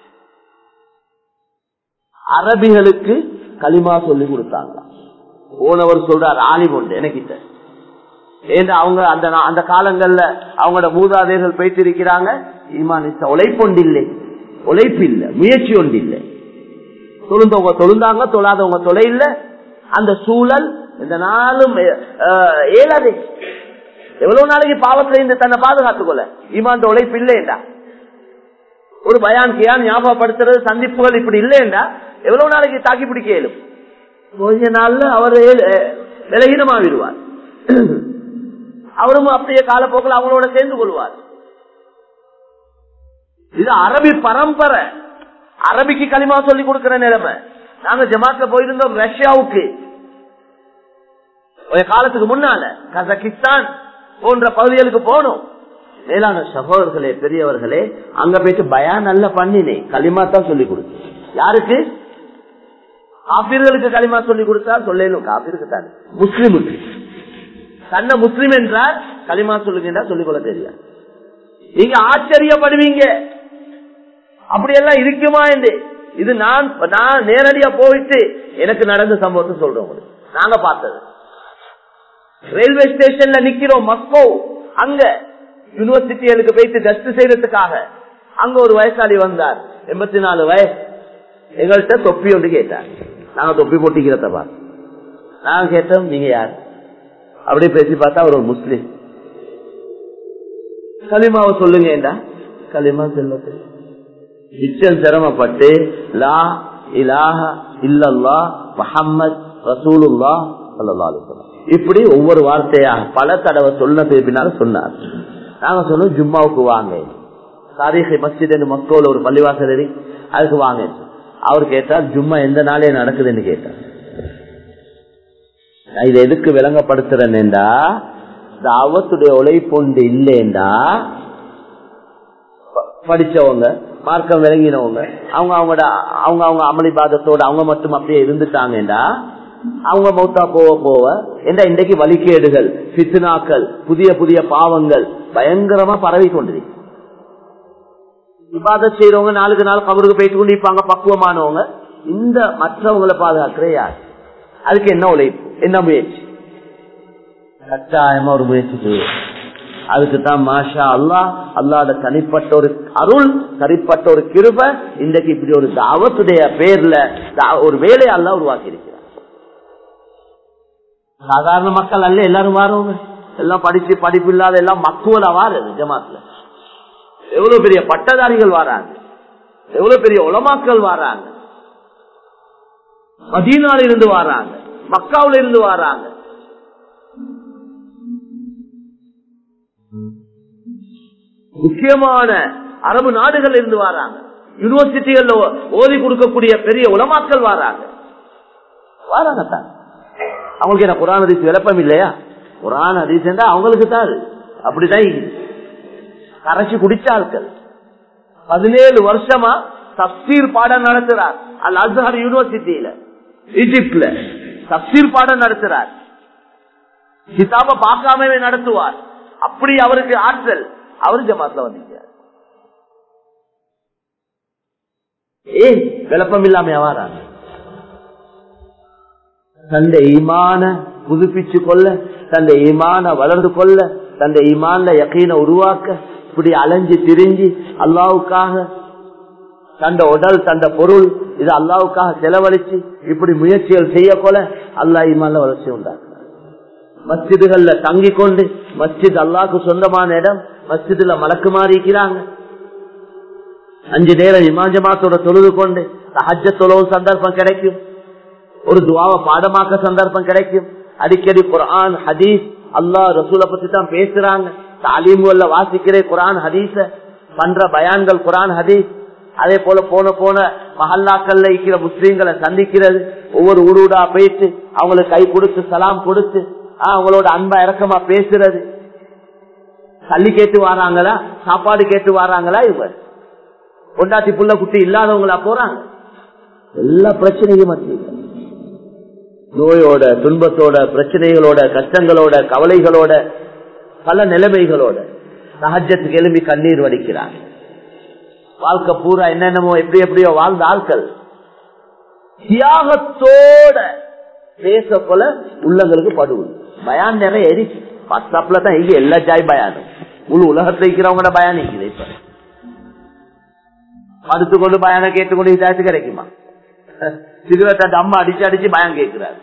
அரபிகளுக்கு களிமா சொல்லி கொடுத்தாங்க போனவர் சொல்றார் ஆலிம் உண்டு எனக்கிட்ட ஏன்னா அவங்க அந்த அந்த காலங்கள்ல அவங்களோட மூதாதையர்கள் போயிட்டு இருக்கிறாங்க ஈமானித்த உழைப்பொண்டு இல்லை உழைப்பு இல்லை முயற்சி ஒன்று இல்லை தொழுந்தவங்க தொழுந்தாங்க தொழாதவங்க தொலை இல்லை அந்த சூழல் இந்த நாளும் ஏழாது எவ்வளவு நாளைக்கு பாவத்துல இருந்து தன்னை பாதுகாத்துக் கொள்ள ஈமான் உழைப்பு இல்லைண்டா ஒரு பயான் கியான் ஞாபகப்படுத்துறது சந்திப்புகள் இப்படி இல்லைண்டா எவ்வளவு நாளைக்கு தாக்கி பிடிக்க இயலும் கொஞ்ச நாள்ல அவர் விலகீனமாவிடுவார் அவரும் அப்படியே காலப்போக்கில் அவங்களோட சேர்ந்து கொள்வார் இது அரபி பரம்பரை அரபிக்கு களிமா சொல்லி கொடுக்கிற நிலைமை நாங்க ஜமாத்ல போயிருந்தோம் ரஷ்யாவுக்கு ஒரு காலத்துக்கு முன்னால கசகிஸ்தான் போன்ற பகுதிகளுக்கு போனோம் மேலான சகோதரர்களே பெரியவர்களே அங்க போயிட்டு பயான் நல்ல பண்ணினேன் களிமா தான் சொல்லி கொடுத்து யாருக்கு காப்பீர்களுக்கு களிமா சொல்லி கொடுத்தா சொல்லணும் காப்பீருக்கு தான் முஸ்லிமுக்கு தன்னை முஸ்லிம் என்றால் களிமா சொல்லுங்க சொல்லிக் கொள்ள தெரியாது நீங்க ஆச்சரியப்படுவீங்க அப்படியெல்லாம் இருக்குமா என்று இது நான் நான் நேரடியா போயிட்டு எனக்கு நடந்த சம்பவத்தை சொல்றோம் உங்களுக்கு நாங்க பார்த்தது ரயில்வே ஸ்டேஷன்ல நிக்கிறோம் மஸ்கோ அங்க யூனிவர்சிட்டிகளுக்கு போயிட்டு டஸ்ட் செய்யறதுக்காக அங்க ஒரு வயசாளி வந்தார் எண்பத்தி நாலு வயசு எங்கள்கிட்ட தொப்பி ஒன்று கேட்டார் நாங்க தொப்பி போட்டிக்கிறத நாங்க கேட்டோம் நீங்க யார் அப்படி பேசி பார்த்தா அவர் ஒரு முஸ்லிம் களிமாவை சொல்லுங்க ஏண்டா களிமா சொல்ல நிச்சயம் சிரமப்பட்டு லா இலாஹ இல்லல்லா முஹம்மத் ரசூலுல்லா சல்லா அலுவலம் இப்படி ஒவ்வொரு வார்த்தையாக பல தடவை சொன்னதுக்கு பின்னால சொன்னார் நாங்க சொன்னோம் ஜும்மாவுக்கு வாங்க சாரிஹை மஸ்ஜித் என்று மக்கள் ஒரு பள்ளிவாசல் இருக்கு அதுக்கு வாங்க அவர் கேட்டார் ஜும்மா எந்த நாளே நடக்குதுன்னு கேட்டார் இது எதுக்கு விளங்கப்படுத்துறேன்டா தாவத்துடைய உழைப்பொண்டு இல்லைண்டா படிச்சவங்க மார்க்கம் விளங்கினவங்க அவங்க அவங்களோட அவங்க அவங்க அமளி பாதத்தோட அவங்க மட்டும் அப்படியே இருந்துட்டாங்கடா அவங்க மௌத்தா போக போக என்ற இன்றைக்கு வலிக்கேடுகள் பித்துனாக்கள் புதிய புதிய பாவங்கள் பயங்கரமா பரவி கொண்டிருக்கு விவாத செய்யறவங்க நாளுக்கு நாள் கபருக்கு போயிட்டு கொண்டு இருப்பாங்க பக்குவமானவங்க இந்த மற்றவங்களை பாதுகாக்கிற யார் அதுக்கு என்ன உழைப்பு என்ன முயற்சி கட்டாயமா ஒரு முயற்சி செய்யும் அதுக்கு தான் மாஷா அல்லா அல்லாத தனிப்பட்ட ஒரு அருள் தனிப்பட்ட ஒரு கிருப இன்றைக்கு இப்படி ஒரு தாவத்துடைய பேர்ல ஒரு வேலையை அல்லா உருவாக்கி இருக்கிறார் சாதாரண மக்கள் அல்ல எல்லாரும் வாரவங்க எல்லாம் படிச்சு படிப்பு இல்லாத எல்லாம் மக்குவல வாருது ஜமாத்துல எவ்வளவு பெரிய பட்டதாரிகள் வராங்க எவ்வளவு பெரிய உலமாக்கள் வராங்க மதீனால இருந்து வராங்க மக்காவில இருந்து வராங்க முக்கியமான அரபு நாடுகள் இருந்து வராங்க யூனிவர்சிட்டிகள்ல ஓதி கொடுக்கக்கூடிய பெரிய உலமாக்கள் வராங்க வராங்க தான் அவங்களுக்கு என்ன குரான் ஹதீஸ் விளப்பம் இல்லையா குரான் ஹதீஸ் என்றா அவங்களுக்கு தான் அது. அப்படிதான் இது. கரைச்சி குடிச்ச ஆட்கள் பதினேழு வருஷமா தப்சீர் பாடம் நடத்துறார் அல் அஸ்ஹர் யூனிவர்சிட்டியில ஈஜிப்ட்ல தப்சீர் பாடம் நடத்துறார் கிதாப பார்க்காமவே நடத்துவார் அப்படி அவருக்கு ஆற்றல் அவர் ஜமாத்ல வந்தீங்க ஏன் விளப்பம் இல்லாம வாராங்க தந்த ஈமான புதுப்பிச்சு கொள்ள தந்த ஈமான வளர்ந்து கொள்ள தந்த ஈமான்ல யக்கீன உருவாக்க இப்படி அலைஞ்சு திரிஞ்சு அல்லாவுக்காக தந்த உடல் தந்த பொருள் இது அல்லாவுக்காக செலவழிச்சு இப்படி முயற்சிகள் செய்ய போல அல்லாஹ் இமால வளர்ச்சி உண்டாக்குறார் மஸ்ஜிதுகள்ல தங்கி கொண்டு மஸ்ஜித் அல்லாவுக்கு சொந்தமான இடம் மஸ்ஜிதுல மலக்கு மாறிக்கிறாங்க அஞ்சு நேரம் இமாஞ்சமாத்தோட தொழுது கொண்டு ஹஜ்ஜ தொழவும் சந்தர்ப்பம் கிடைக்கும் ஒரு துவாவை பாடமாக்க சந்தர்ப்பம் கிடைக்கும் அடிக்கடி குரான் ஹதீஸ் அல்லாஹ் ரசூலை பத்தி தான் பேசுறாங்க தாலீமுல்ல வாசிக்கிற குரான் ஹதீஸ பண்ற பயான்கள் குரான் ஹதீஸ் அதே போல போன போன மஹல்லாக்கள்ல இருக்கிற முஸ்லீம்களை சந்திக்கிறது ஒவ்வொரு ஊடா போயிட்டு அவங்களுக்கு கை கொடுத்து சலாம் கொடுத்து அவங்களோட அன்பா இறக்கமா பேசுறது தள்ளி கேட்டு வராங்களா சாப்பாடு கேட்டு வராங்களா இவர் கொண்டாட்டி புள்ள குட்டி இல்லாதவங்களா போறாங்க எல்லா பிரச்சனையும் மத்தியில் நோயோட துன்பத்தோட பிரச்சனைகளோட கஷ்டங்களோட கவலைகளோட பல நிலைமைகளோட சகஜத்துக்கு எழுப்பி கண்ணீர் வடிக்கிறாங்க வாழ்க்கை பூரா என்னென்னமோ எப்படி எப்படியோ வாழ்ந்த ஆட்கள் தியாகத்தோட பேச போல உள்ளங்களுக்கு படுவது பயான் நிறைய எரிச்சு வாட்ஸ்அப்ல தான் இங்க எல்லா ஜாய் பயானும் முழு உலகத்துல இருக்கிறவங்களோட பயான் இருக்குது இப்ப படுத்துக்கொண்டு பயான கேட்டுக்கொண்டு இதாச்சு கிடைக்குமா சிகரெட் அம்மா அடிச்சு அடிச்சு பயம் கேட்கிறாரு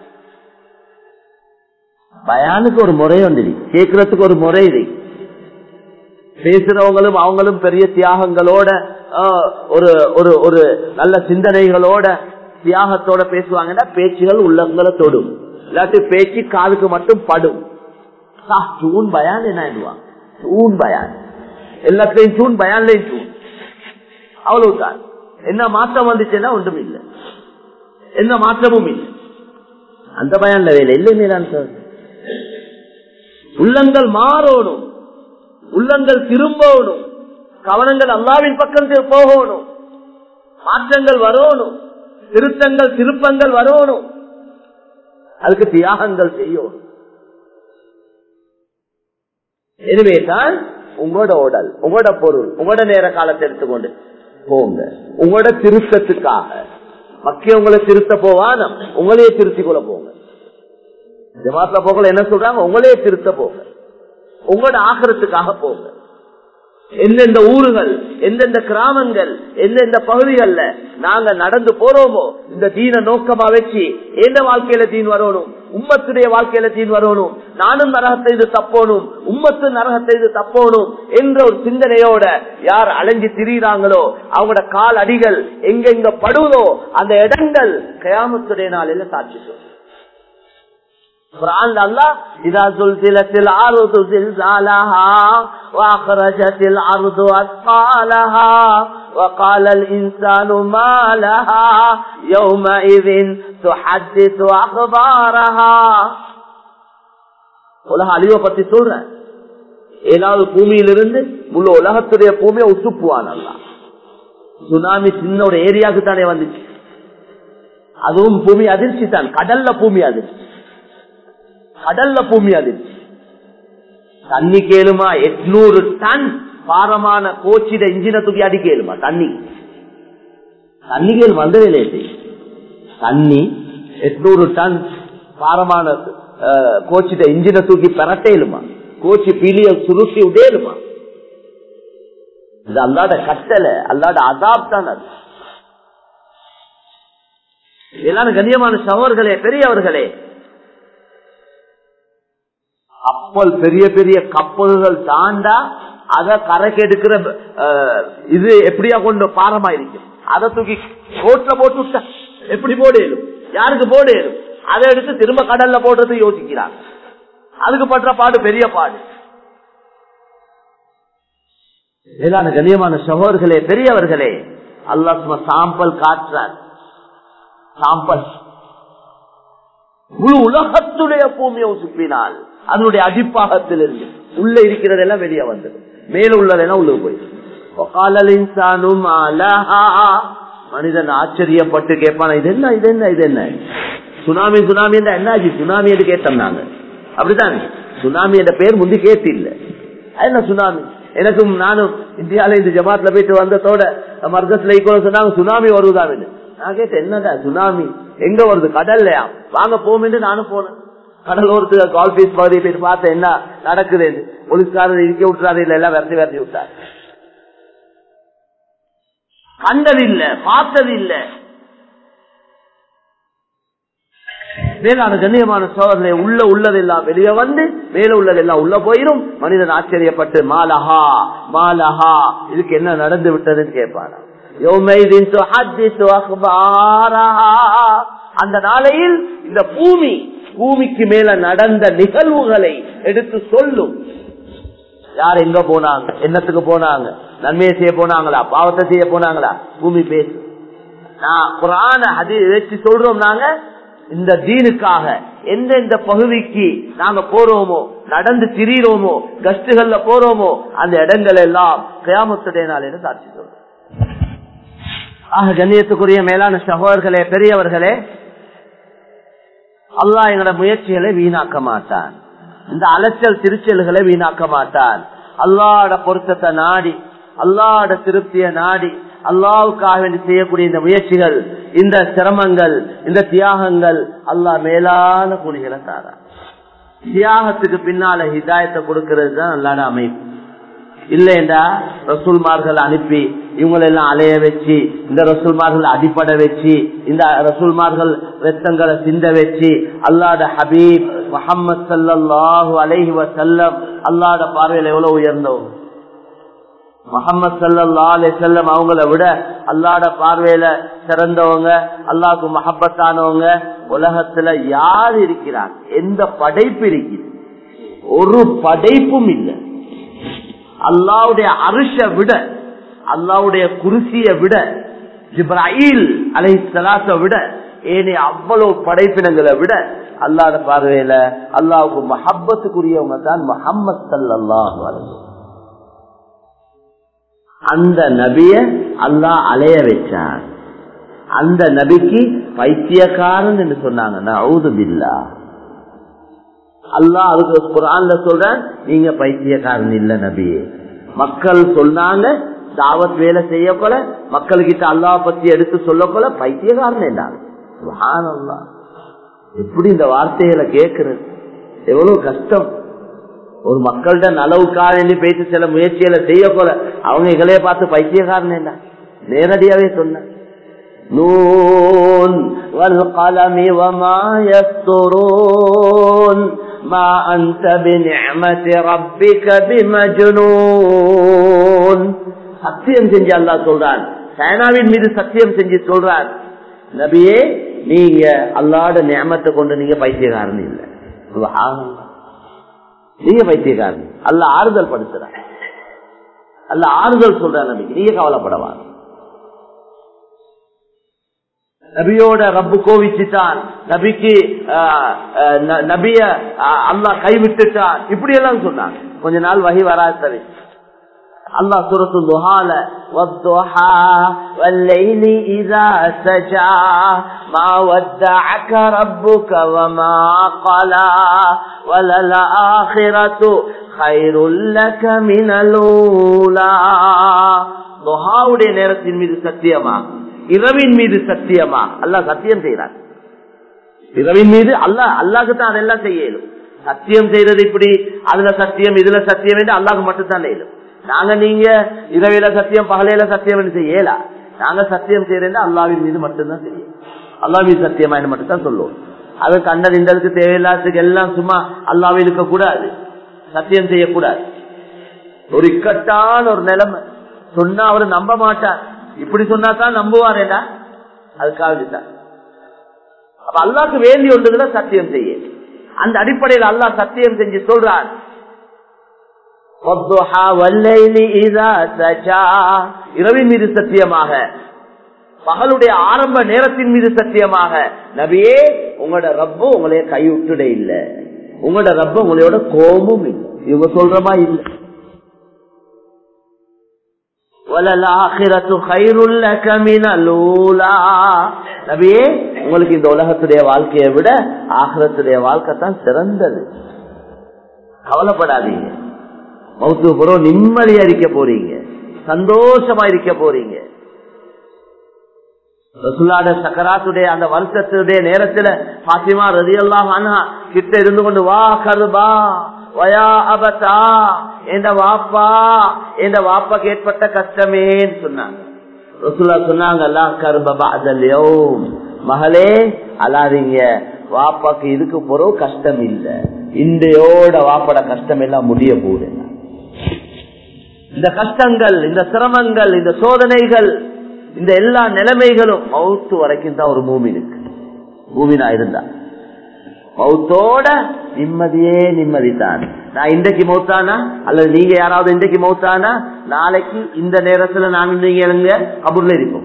பயானுக்கு ஒரு முறை வந்து கேட்கறதுக்கு ஒரு முறை இருக்கு பேசுறவங்களும் அவங்களும் பெரிய தியாகங்களோட ஒரு ஒரு ஒரு நல்ல சிந்தனைகளோட தியாகத்தோட பேசுவாங்கன்னா பேச்சுகள் உள்ளங்களை தொடும் இல்லாட்டி பேச்சு காதுக்கு மட்டும் படும் தூண் பயான் என்ன தூண் பயான் எல்லாத்தையும் தூண் பயான்லையும் தூண் அவ்வளவுதான் என்ன மாற்றம் வந்துச்சுன்னா ஒன்றும் இல்லை எந்த மாற்றமும் இல்லை அந்த பயான்ல வேலை இல்லை மேலான் சார் உள்ளங்கள் மாறணும் உள்ளங்கள் திரும்பணும் கவனங்கள் அல்லாவின் பக்கம் போகணும் மாற்றங்கள் வரணும் திருத்தங்கள் திருப்பங்கள் வரணும் அதுக்கு தியாகங்கள் செய்யணும் எனவே தான் உங்களோட உடல் உங்களோட பொருள் உங்களோட நேர காலத்தை எடுத்துக்கொண்டு போங்க உங்களோட திருத்தத்துக்காக மக்கள் உங்களை திருத்த போவான் உங்களையே திருத்திக் கொள்ள போங்க ஜமாத்ல போகல என்ன சொல்றாங்க உங்களையே திருத்த போங்க உங்களோட ஆக்கிரத்துக்காக போங்க எந்தெந்த ஊர்கள் எந்தெந்த கிராமங்கள் எந்தெந்த பகுதிகள்ல நாங்க நடந்து போறோமோ இந்த தீன நோக்கமா வச்சு எந்த வாழ்க்கையில தீன் வரணும் உம்மத்துடைய வாழ்க்கையில தீன் வரணும் நானும் நரகத்தை இது தப்போனும் உம்மத்து நரகத்தை இது தப்போனும் என்ற ஒரு சிந்தனையோட யார் அலைஞ்சு திரியிறாங்களோ அவங்களோட கால் அடிகள் எங்கெங்க படுவதோ அந்த இடங்கள் கயாமத்துடைய நாளில சாட்சிக்கும் قرآن الله إذا زلزلت الأرض زلزالها وأخرجت الأرض أثقالها وقال الإنسان ما لها يومئذ تحدث أخبارها உலக அழிவை பத்தி சொல்றேன் ஏதாவது பூமியிலிருந்து முழு உலகத்துடைய பூமியை உசுப்புவான் அல்ல சுனாமி சின்ன ஒரு ஏரியாவுக்கு தானே வந்துச்சு அதுவும் பூமி அதிர்ச்சி தான் கடல்ல பூமி அதிர்ச்சி கடல்ல பூமி அதிர்ச்சி தண்ணி கேளுமா எட்நூறு டன் பாரமான கோச்சிட இன்ஜினை தூக்கி அடி கேளுமா தண்ணி தண்ணி கேள் வந்ததில்லை தண்ணி எட்நூறு டன் பாரமான கோச்சிட இன்ஜினை தூக்கி பெறட்டேலுமா கோச்சி பீலிய சுருட்டி விடேலுமா இது அல்லாட கட்டளை அல்லாட அதாப் தான் அது எல்லாரும் கண்ணியமான சவர்களே பெரியவர்களே கப்பல் பெரிய பெரிய கப்பல்கள் தாண்டா அத கரைக்கு எடுக்கிற இது எப்படியா கொண்டு பாரமா இருக்கும் அதை தூக்கி ரோட்ல போட்டு விட்டா எப்படி போடேலும் யாருக்கு போடேலும் அதை எடுத்து திரும்ப கடல்ல போடுறது யோசிக்கிறாங்க அதுக்கு பற்ற பாடு பெரிய பாடு ஏதான கண்ணியமான சகோதர்களே பெரியவர்களே அல்லா சும்மா சாம்பல் காற்றார் சாம்பல் முழு உலகத்துடைய பூமியை சுப்பினால் அதனுடைய அடிப்பாகத்திலிருந்து உள்ள இருக்கிறதெல்லாம் வெளியே வந்தது மேல உள்ளதெல்லாம் உள்ள போயிடுது மனிதன் ஆச்சரியப்பட்டு கேட்பான இது என்ன இது என்ன இது என்ன சுனாமி சுனாமி என்ற என்னாச்சு சுனாமி என்று கேட்டோம் நாங்க அப்படித்தான் சுனாமி என்ற பெயர் முந்தி கேட்டு இல்ல என்ன சுனாமி எனக்கும் நானும் இந்தியால இந்த ஜமாத்ல போயிட்டு வந்ததோட மர்கஸ்ல சொன்னாங்க சுனாமி வருவதான் நான் கேட்டேன் என்னடா சுனாமி எங்க வருது கடல்லையா வாங்க போமென்று நானும் போனேன் கடலோரத்துக்கு கால்பீஸ் பகுதியை போய் பார்த்தேன் என்ன நடக்குது போலீஸ்காரர் இருக்க விட்டுறாரு இல்ல எல்லாம் விரட்டி விரட்டி விட்டார் கண்டது இல்ல பார்த்தது இல்ல மேலான கண்ணியமான சோதனை உள்ள உள்ளதெல்லாம் வெளியே வந்து மேல உள்ளதெல்லாம் உள்ள போயிரும் மனிதன் ஆச்சரியப்பட்டு மாலஹா மாலஹா இதுக்கு என்ன நடந்து விட்டதுன்னு கேட்பானா யௌமைதின் துஹத்திஸு அக்பாரஹா. அந்த நாளையில் இந்த பூமி பூமிக்கு மேல நடந்த நிகழ்வுகளை எடுத்து சொல்லும் யார் எங்க போனாங்க என்னத்துக்கு போனாங்க நன்மையை செய்ய போனாங்களா பாவத்தை செய்ய போனாங்களா பூமி பேசு நான் குரான அது வச்சு சொல்றோம் நாங்க இந்த தீனுக்காக எந்தெந்த பகுதிக்கு நாங்க போறோமோ நடந்து திரியிறோமோ கஷ்டுகள்ல போறோமோ அந்த இடங்கள் எல்லாம் கிராமத்துடைய நாளில் சாட்சி சொல்றோம் ஆக கண்ணியத்துக்குரிய மேலான சகோதரர்களே பெரியவர்களே அல்லாஹ் எங்களோட முயற்சிகளை வீணாக்க மாட்டான் இந்த அலைச்சல் திருச்சல்களை வீணாக்க மாட்டான் அல்லாட பொருத்தத்தை நாடி அல்லாட திருப்திய நாடி அல்லாவுக்காக வேண்டி செய்யக்கூடிய இந்த முயற்சிகள் இந்த சிரமங்கள் இந்த தியாகங்கள் அல்லாஹ் மேலான கூலிகளை தாரா தியாகத்துக்கு பின்னால ஹிதாயத்தை கொடுக்கிறது தான் அல்லாட அமைப்பு இல்லைண்டா ரசூல்மார்கள் அனுப்பி இவங்களெல்லாம் அலைய வச்சு இந்த ரசூல்மார்கள் அடிப்படை வச்சு இந்த ரசூல்மார்கள் ரத்தங்களை சிந்த வச்சு அல்லாட ஹபீப் முகமது சல்லாஹூ அலைஹி வசல்லம் அல்லாட பார்வையில் எவ்வளவு உயர்ந்தவங்க முகமது சல்லா அலி செல்லம் அவங்கள விட அல்லாட பார்வையில சிறந்தவங்க அல்லாவுக்கு மஹப்பத்தானவங்க உலகத்துல யார் இருக்கிறார் எந்த படைப்பு இருக்குது ஒரு படைப்பும் இல்லை அல்லாவுடைய அரிச விட அல்லாவுடைய குருசிய விட ஜிப்ராயில் அலை சலாத்தை விட ஏனே அவ்வளவு படைப்பினங்களை விட அல்லாத பார்வையில அல்லாவுக்கு மஹப்பத்துக்குரியவங்க தான் முகம்மது சல்லாஹு அலைஹி அந்த நபிய அல்லாஹ் அலைய வச்சார் அந்த நபிக்கு பைத்தியக்காரன் என்று சொன்னாங்க நவுது பில்லா அல்லாஹ் அதுக்கு குரான்ல சொல்ற நீங்க பைத்தியக்காரன் இல்ல நபியே மக்கள் சொன்னாங்க தாவத் வேலை செய்ய போல மக்கள்கிட்ட அல்லாஹ் பத்தி எடுத்து சொல்ல போல பைத்தியக்காரன் என்றாங்க சுப்ஹானல்லாஹ். எப்படி இந்த வார்த்தைகளை கேட்கறது எவ்வளவு கஷ்டம் ஒரு மக்கள்கிட்ட நலவுக்காக வேண்டி பேசி சில முயற்சிகளை செய்ய போல அவங்க எங்களையே பார்த்து பைத்தியக்காரன் என்ன நேரடியாவே சொன்ன நூன் والقلم وما يسطرون ما أنت بنعمة ربك بمجنون சத்தியம் செஞ்சு அல்லா சொல்றான் சைனாவின் மீது சத்தியம் செஞ்சு சொல்றான் நபியே நீங்க அல்லாட நியமத்தை கொண்டு நீங்க பைத்தியக்காரன் இல்லை சுப்ஹானல்லாஹ். நீங்க பைத்தியக்காரன் அல்ல ஆறுதல் படுத்துற அல்ல ஆறுதல் சொல்ற நபிக்கு நீங்க கவலைப்படவா நபியோட ரப்பு கோவிச்சுட்டான் நபிக்கு ஆஹ், ஆஹ், ந- நபிய ஆஹ், அல்லாஹ் கைவிட்டுட்டான் இப்படி எல்லாம் சொன்னாங்க கொஞ்ச நாள் வகை வராது சரி அல்லாஹ் சூரத்து துஹால والضحى والليل إذا سجى ما ودعك ربك وما قلى وللآخرة خير لك من الأولى துஹாவுடைய நேரத்தின் மீது சத்தியமா இரவின் மீது சத்தியமா அல்லாஹ் சத்தியம் செய்யறான் இரவின் மீது அல்லாஹ் அல்லாஹ்க்கு தான் அதெல்லாம் செய்ய இயலும் சத்தியம் செய்யறது இப்படி அதுல சத்தியம் இதுல சத்தியம் என்று அல்லாஹ்க்கு மட்டும் தான் இயலும் நாங்க நீங்க இரவில சத்தியம் பகலையில சத்தியம் என்று செய்யலா நாங்க சத்தியம் செய்யறது அல்லாவின் மீது மட்டும்தான் செய்யும் அல்லாஹ் மீது சத்தியமா என்று மட்டும் தான் சொல்லுவோம் அது கண்டது இந்ததுக்கு தேவையில்லாததுக்கு எல்லாம் சும்மா அல்லாவே இருக்க கூடாது சத்தியம் செய்யக்கூடாது ஒரு இக்கட்டான ஒரு நிலைமை சொன்னா அவரு நம்ப மாட்டார் இப்படி சொன்னா தான் நம்புவாரேடா அதுக்காக தான் அப்ப அல்லாக்கு வேண்டி ஒன்றுகளை சத்தியம் செய்ய அந்த அடிப்படையில் அல்லாஹ் சத்தியம் செஞ்சு சொல்றார் "வத்துஹா வல்லைலி இதா சஜா." இரவின் மீது சத்தியமாக பகலுடைய ஆரம்ப நேரத்தின் மீது சத்தியமாக நபியே உங்களோட ரப்பு உங்களைய கைவிட்டுட இல்ல உங்களோட ரப்பு உங்களோட கோபமும் இல்லை இவங்க சொல்றமா இல்லை வலலாஹிரத்து கைருல் லக மினல் ஊலா. நபியே உங்களுக்கு இந்த உலகத்துடைய வாழ்க்கையை விட ஆகிரத்துடைய வாழ்க்கை தான் சிறந்தது கவலைப்படாதீங்க மௌத்து புறம் நிம்மதியா இருக்க போறீங்க சந்தோஷமா இருக்க போறீங்க ரசுல்லாட சக்கராத்துடைய அந்த வருஷத்துடைய நேரத்துல பாத்திமா ரதி எல்லாம் கிட்ட இருந்து கொண்டு வா கருபா வயா அபத்தா எந்த வாப்பா எந்த வாப்பாக்கு ஏற்பட்ட கஷ்டமேன்னு சொன்னாங்க ரசுல்லா சொன்னாங்க அல்லா கருபா அதல்யோம் மகளே அலாதீங்க வாப்பாக்கு இதுக்கு போறோம் கஷ்டம் இல்ல இந்தையோட வாப்பட கஷ்டம் எல்லாம் முடிய போகுது இந்த கஷ்டங்கள் இந்த சிரமங்கள் இந்த சோதனைகள் இந்த எல்லா நிலைமைகளும் மவுத்து வரைக்கும் தான் ஒரு மூமினுக்கு மூமினா இருந்தா மௌத்தோட நிம்மதியே நிம்மதி தான் நான் இன்றைக்கு மௌத்தானா அல்லது நீங்க யாராவது இன்றைக்கு மௌத்தானா நாளைக்கு இந்த நேரத்துல நான் நீங்க எழுங்க கபூர்ல இருப்போம்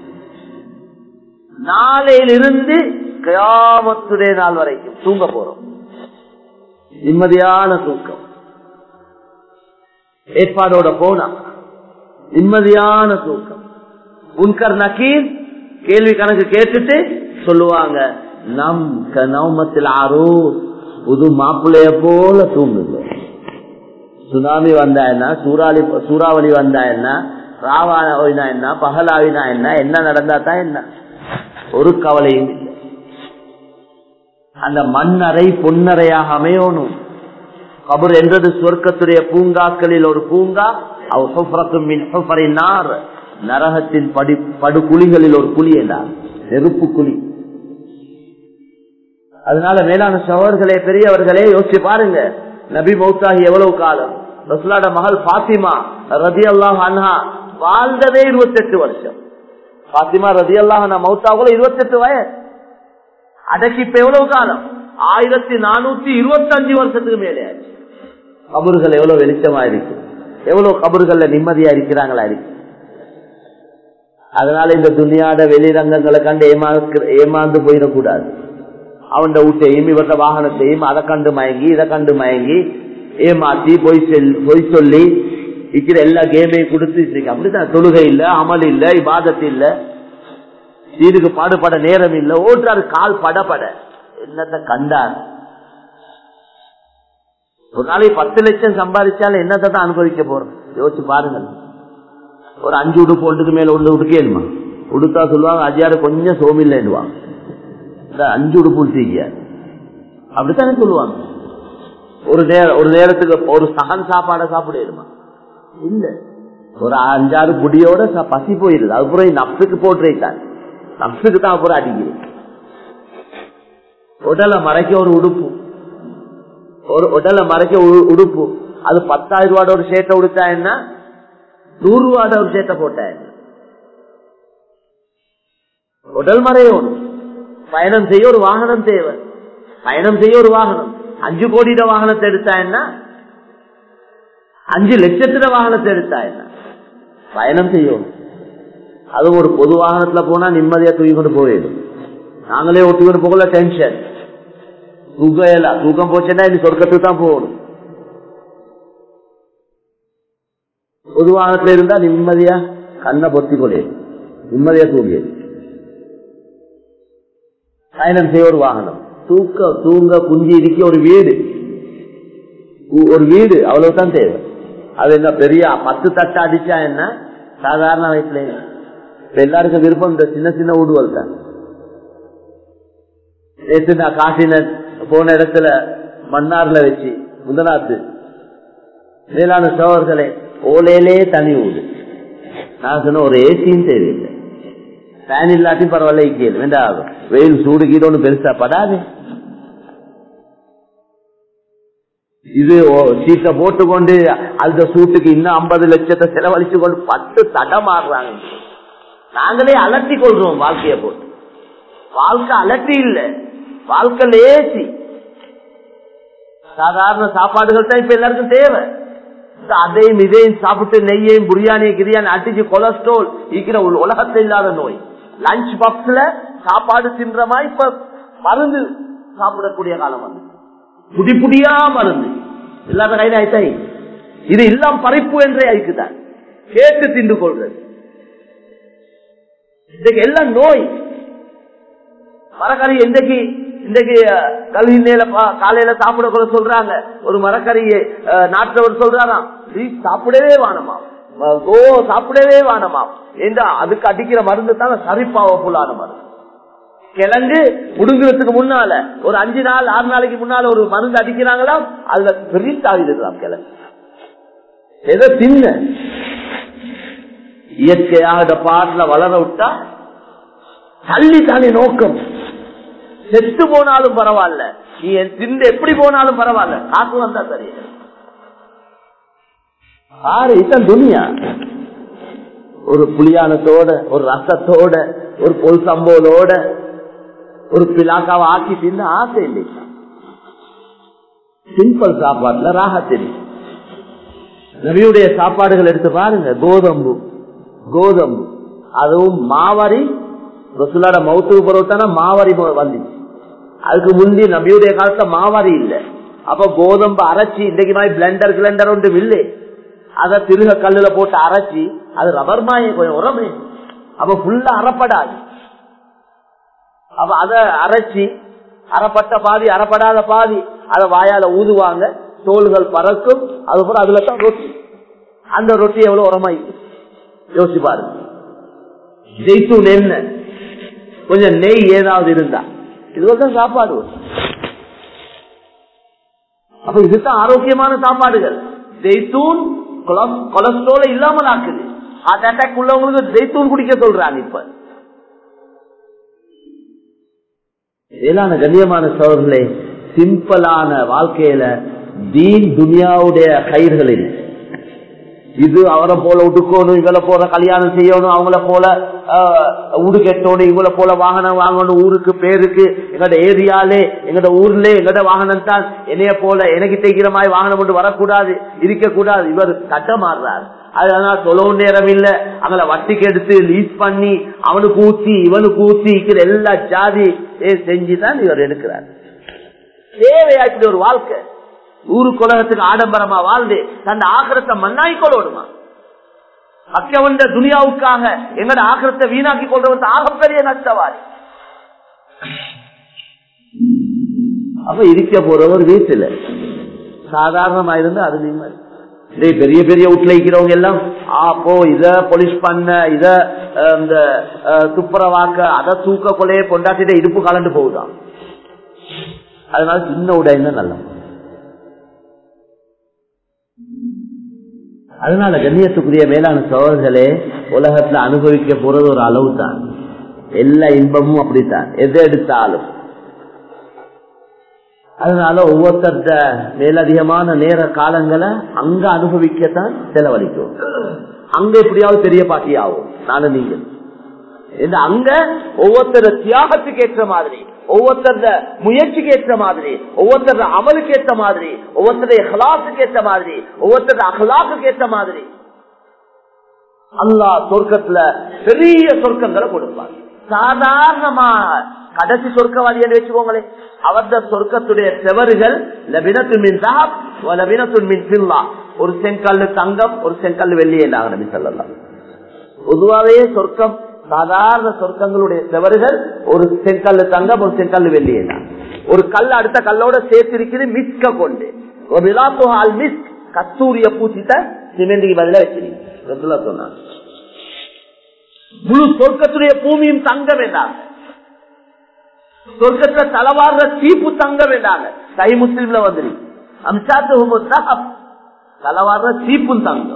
நாளையிலிருந்து கயாமத்துடைய நாள் வரைக்கும் தூங்க போறோம் நிம்மதியான தூக்கம் ஏற்பாடோட போனா நிம்மதியான தூக்கம் உன்கர் நக்கீர் கேள்வி கணக்கு கேட்டுட்டு சொல்லுவாங்க நம் நவமத்தில் ஆரோ புது மாப்பிள்ளைய போல தூங்குது சுனாமி வந்தா என்ன சூறாவளி சூறாவளி வந்தா என்ன ராவாவினா என்ன பகலாவினா என்ன என்ன நடந்தா தான் என்ன ஒரு கவலையும் இல்லை அந்த மண்ணறை பொன்னறையாக அமையணும் கபர் என்றது சொர்க்கத்துடைய பூங்காக்களில் ஒரு பூங்கா நரகத்தின் படி படுகுழிகளில் ஒரு குழி என்றார் நெருப்பு குழி அதனால மேலான சகோதர்களே பெரியவர்களே யோசிச்சு பாருங்க நபி மௌத்தாகி எவ்வளவு காலம் ரசுலாட மகள் பாத்திமா ரதி அல்லாஹ் அன்ஹா வாழ்ந்ததே இருபத்தி எட்டு வருஷம் பாத்திமா ரதி அல்லாஹ் மௌத்தாகுல இருபத்தி எட்டு வயசு அடக்கி இப்ப எவ்வளவு காலம் ஆயிரத்தி நானூத்தி இருபத்தி அஞ்சு வருஷத்துக்கு மேலே ஆச்சு கபறுகள் எவ்வளவு வெளிச்சமா இருக்கு எவ்வளவு கபறுகள்ல நிம்மதியா இருக்கிறாங்களா இருக்கு அதனால இந்த துணியாட வெளிரங்கங்களை கண்டு ஏமா ஏமாந்து போயிடக்கூடாது அவன் வீட்டையும் இவர்த வாகனத்தையும் அதை கண்டு மயங்கி இதை கண்டு மயங்கி ஏமாத்தி பொய் செல் பொய் சொல்லி இருக்கிற எல்லா கேமையும் கொடுத்து அப்படித்தான் தொழுகை இல்ல அமல் இல்ல இபாதத்து இல்ல இதுக்கு பாடுபட நேரம் இல்ல ஓட்டுறாரு கால் படப்பட என்னத்தை கண்டார் ஒரு நாளைக்கு பத்து லட்சம் சம்பாதிச்சாலும் என்னத்தை தான் அனுபவிக்க போறோம் யோசிச்சு பாருங்க ஒரு அஞ்சு உடுப்பு ஒன்றுக்கு மேல உள்ள உடுக்கேனுமா உடுத்தா சொல்லுவாங்க அஜியாரு கொஞ்சம் சோமில்லைன்னுவாங்க அஞ்சு உடுப்பு உடுத்திக்க அப்படித்தானே சொல்லுவாங்க ஒரு நேரம் ஒரு நேரத்துக்கு ஒரு சகன் சாப்பாடை சாப்பிடுமா இல்ல ஒரு அஞ்சாறு புடியோட பசி போயிருது அதுக்கப்புறம் நப்சுக்கு போட்டுருக்காங்க நப்சுக்கு தான் அப்புறம் அடிக்கிறேன் உடலை மறைக்க ஒரு உடுப்பு ஒரு உடலை மறைக்க உடுப்பு அது பத்தாயிரம் ரூபாட ஒரு சேட்டை உடுத்தா என்ன நூறு ரூபாட ஒரு சேட்டை போட்டா என்ன உடல் மறையணும் பயணம் செய்ய ஒரு வாகனம் தேவை பயணம் செய்ய ஒரு வாகனம் அஞ்சு கோடியிட வாகனத்தை எடுத்தா என்ன அஞ்சு லட்சத்திட வாகனத்தை எடுத்தா என்ன பயணம் செய்யணும் அது ஒரு பொது வாகனத்துல போனா நிம்மதியா தூக்கி கொண்டு போயிடும் நாங்களே ஒட்டி கொண்டு போகல டென்ஷன் தூக்கம் தூக்கம் போச்சுன்னா இது சொர்க்கத்துக்கு தான் போகணும் பொது வாகனத்துல இருந்தா நிம்மதியா கண்ணை பொத்தி கொடு நிம்மதியா தூங்கி பயணம் செய்ய ஒரு வாகனம் தூக்க தூங்க குஞ்சி இருக்க ஒரு வீடு ஒரு வீடு அவ்வளவுதான் தேவை அது என்ன பெரிய பத்து தட்டை அடிச்சா என்ன சாதாரண வயசுல எல்லாருக்கும் விருப்பம் இந்த சின்ன சின்ன ஊடுவல் தான் நேற்று நான் காசின போன இடத்துல மன்னார்ல வச்சு முதலாத்து மேலான சோழர்களே ஓலையிலே தனி ஊடு நான் சொன்ன ஒரு ஏசியும் தேவையில்லை ஃபேன் இல்லாட்டி பரவாயில்ல இக்கேது வேண்டாம் வெயில் சூடு கீழோன்னு பெருசா படாது இது சீட்டை போட்டுக்கொண்டு அந்த சூட்டுக்கு இன்னும் ஐம்பது லட்சத்தை செலவழிச்சு கொண்டு பத்து தடமாடுறாங்க நாங்களே அலட்டி கொள்றோம் வாழ்க்கைய போட்டு வாழ்க்கை அலட்டி இல்ல வாழ்க்கை லேசி சாதாரண சாப்பாடுகள் தான் இப்ப எல்லாருக்கும் தேவை அதையும் இதையும் சாப்பிட்டு நெய்யையும் பிரியாணி கிரியாணி அடிச்சு கொலஸ்ட்ரால் இருக்கிற ஒரு உலகத்தில் இல்லாத நோய் லஞ்ச் பாக்ஸ்ல சாப்பாடு தின்றமா இப்ப மருந்து சாப்பிடக்கூடிய காலம் வந்து புடி புடியா மருந்து இல்லாத கையில ஆயிட்டாய் இது எல்லாம் பறிப்பு என்றே ஆயிக்குதான் கேட்டு தின்று கொள்றது இன்றைக்கு எல்லாம் நோய் மரக்கறி இன்றைக்கு இன்றைக்கு கல்வி நேர காலையில சாப்பிட கூட சொல்றாங்க ஒரு மரக்கறியை நாட்டவர் சொல்றாராம் சாப்பிடவே வானமா ஓ சாப்பிடவே வானமா ஏண்டா அதுக்கு அடிக்கிற மருந்து தான் சரிப்பாவ புல்லான மருந்து கிழங்கு முடுங்குறதுக்கு முன்னால ஒரு அஞ்சு நாள் ஆறு நாளைக்கு முன்னால ஒரு மருந்து அடிக்கிறாங்களாம் அதுல பெரிய தாவிடுறாம் கிழங்கு எதை தின்ன இயற்கையாக பாட்டில் வளர விட்டா தள்ளி தானே நோக்கம் செத்து போனாலும் பரவாயில்ல நீ என் திண்டு எப்படி போனாலும் பரவாயில்ல காசு வந்தா சரி ஆறு இதான் துனியா ஒரு புளியானத்தோட ஒரு ரசத்தோட ஒரு பொல் சம்போலோட ஒரு பிலாக்காவை ஆக்கி தின்னு ஆசை இல்லை சிம்பிள் சாப்பாட்டுல ராகத்திரி நபியுடைய சாப்பாடுகள் எடுத்து பாருங்க கோதம்பு கோதம்பு அதுவும் மாவரி ரசுலாட மௌத்துக்கு பொறுத்தான மாவரி வந்துச்சு அதுக்கு முந்தி நபியுடைய காலத்துல மாவரி இல்ல அப்ப கோதம்பு அரைச்சி இன்னைக்கு மாதிரி பிளண்டர் கிளண்டர் ஒன்றும் இல்லை அத திருக கல்லுல போட்டு அரைச்சி அது ரப்பர் மாய கொஞ்சம் உரமே அப்ப ஃபுல்லா அறப்படாது அப்ப அத அரைச்சி அறப்பட்ட பாதி அறப்படாத பாதி அத வாயால ஊதுவாங்க தோள்கள் பறக்கும் அதுக்கப்புறம் அதுல தான் ரொட்டி அந்த ரொட்டி எவ்வளவு உரமாய் யோசிச்சு பாருங்க ஜெய்த்தூன் என்ன கொஞ்சம் நெய் ஏதாவது இருந்தா இதுவரைக்கும் சாப்பாடு அப்ப இதுதான் ஆரோக்கியமான சாப்பாடுகள் ஜெய்த்தூன் கொலஸ்ட்ரோல இல்லாமல் ஆக்குது ஹார்ட் அட்டாக் உள்ளவங்களுக்கு ஜெய்த்தூன் குடிக்க சொல்றாங்க இப்ப மேலான கண்ணியமான சோழர்களே சிம்பிளான வாழ்க்கையில தீன் துனியாவுடைய கயிறுகளில் இது அவரை போல உடுக்கணும் இவளை போல கல்யாணம் செய்யணும் அவங்கள போல உடு கட்டணும் இவங்கள போல வாகனம் வாங்கணும் ஊருக்கு பேருக்கு எங்கட ஏரியாலே எங்கட ஊர்ல எங்கட வாகனம் தான் என்னைய போல எனக்கு தைக்கிற மாதிரி வாகனம் கொண்டு வரக்கூடாது இருக்க கூடாது இவர் கட்டமாறுறாரு அதனால தொலைவு நேரம் இல்ல அவங்கள வட்டிக்கு எடுத்து லீஸ் பண்ணி அவனுக்கு ஊத்தி இவனுக்கு ஊத்தி இருக்கிற எல்லா ஜாதி செஞ்சுதான் இவர் எடுக்கிறார் தேவையாச்சு ஒரு வாழ்க்கை ஊரு குலகத்துக்கு ஆடம்பரமா வாழ்ந்து தன் ஆக்கிரத்தை மண்ணாய் கொள்ளணுமா அக்கவண்ட துனியாவுக்காக எங்கட ஆக்கிரத்தை வீணாக்கி கொள்றவன் ஆகப்பெரிய நஷ்டவாரி அப்ப இருக்க போறவர் வீட்டுல சாதாரணமா இருந்து அது நிம்மதி இதே பெரிய பெரிய வீட்டுல இருக்கிறவங்க எல்லாம் அப்போ இத பொலிஷ் பண்ண இத இந்த துப்புரவாக்க அதை தூக்க கொலையே கொண்டாட்டிட்டு இடுப்பு கலண்டு போகுதான் அதனால சின்ன உடையின நல்ல அதனால கண்ணியத்துக்குரிய மேலான சோழர்களே உலகத்துல அனுபவிக்க போறது ஒரு அளவு தான் எல்லா இன்பமும் அப்படித்தான் எதை எடுத்தாலும் அதனால ஒவ்வொருத்தர மேலதிகமான நேர காலங்களை அங்க அனுபவிக்கத்தான் செலவழிக்கும் அங்க எப்படியாவது பெரிய பாட்டி ஆகும் நானும் நீங்க அங்க ஒவ்வொருத்தர தியாகத்துக்கு ஏற்ற மாதிரி ஒவ்வொருத்தர முயற்சிக்கு ஏற்ற மாதிரி ஒவ்வொருத்தர அமலுக்கு ஏற்ற மாதிரி ஒவ்வொருத்தர ஹலாசுக்கு ஏற்ற மாதிரி ஒவ்வொருத்தர அகலாக்கு ஏற்ற மாதிரி அல்லா சொர்க்கத்துல பெரிய சொர்க்கங்களை கொடுப்பாங்க சாதாரணமா கடைசி சொர்க்கவாதிகள் வச்சுக்கோங்களேன் அவரது சொர்க்கத்துடைய செவறுகள் ஒரு செங்கல்லு தங்கம் ஒரு செங்கல்லு வெள்ளியே நபி சொல்லலாம் பொதுவாவே சொர்க்கம் சாதாரண சொர்க்கங்களுடைய செவறுகள் ஒரு செங்கல்லு தங்கம் ஒரு செங்கல்லு வெள்ளியே தான் ஒரு கல் அடுத்த கல்லோட சேர்த்திருக்கிறது மிஸ்க கொண்டு ஒரு விழாத்துகால் மிஸ் கஸ்தூரிய பூச்சிட்ட சிமெண்டிக்கு பதில வச்சிருக்கீங்க சொன்னாங்க முழு சொர்க்கத்துடைய பூமியும் தங்க வேண்டாங்க சொர்க்கத்துல தலவாடுற தீப்பு தங்க வேண்டாங்க கை முஸ்லீம்ல வந்துரு அம்சாத்து தலவாடுற தீப்பும் தங்கம்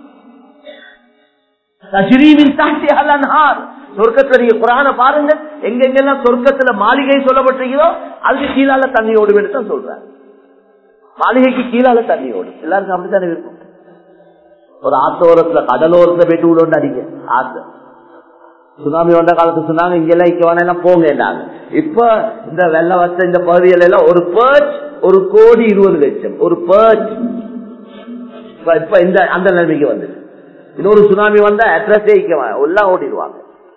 சொர்க்கத்துல நீங்க குரான பாருங்க எங்கெங்கெல்லாம் சொர்க்கத்துல மாளிகை சொல்லப்பட்டிருக்கிறோ அதுக்கு கீழால தண்ணி ஓடும் தான் சொல்றாங்க மாளிகைக்கு கீழால தண்ணி ஓடும் எல்லாருக்கும் அப்படித்தானே இருக்கும் ஒரு ஆத்தோரத்துல கடலோரத்துல போயிட்டு விட அடிக்க ஆசை சுனாமி வந்த காலத்து சொன்னாங்க இங்கெல்லாம் இங்க வேணா போங்க இப்ப இந்த வெள்ள வச்ச இந்த பகுதிகள் எல்லாம் ஒரு பேர்ச் ஒரு கோடி இருபது லட்சம் ஒரு பேர்ச் இப்ப இந்த அந்த நிலைமைக்கு வந்து இன்னொரு சுனாமி வந்தா அட்ரஸே எல்லாம் ஓடிடுவாங்க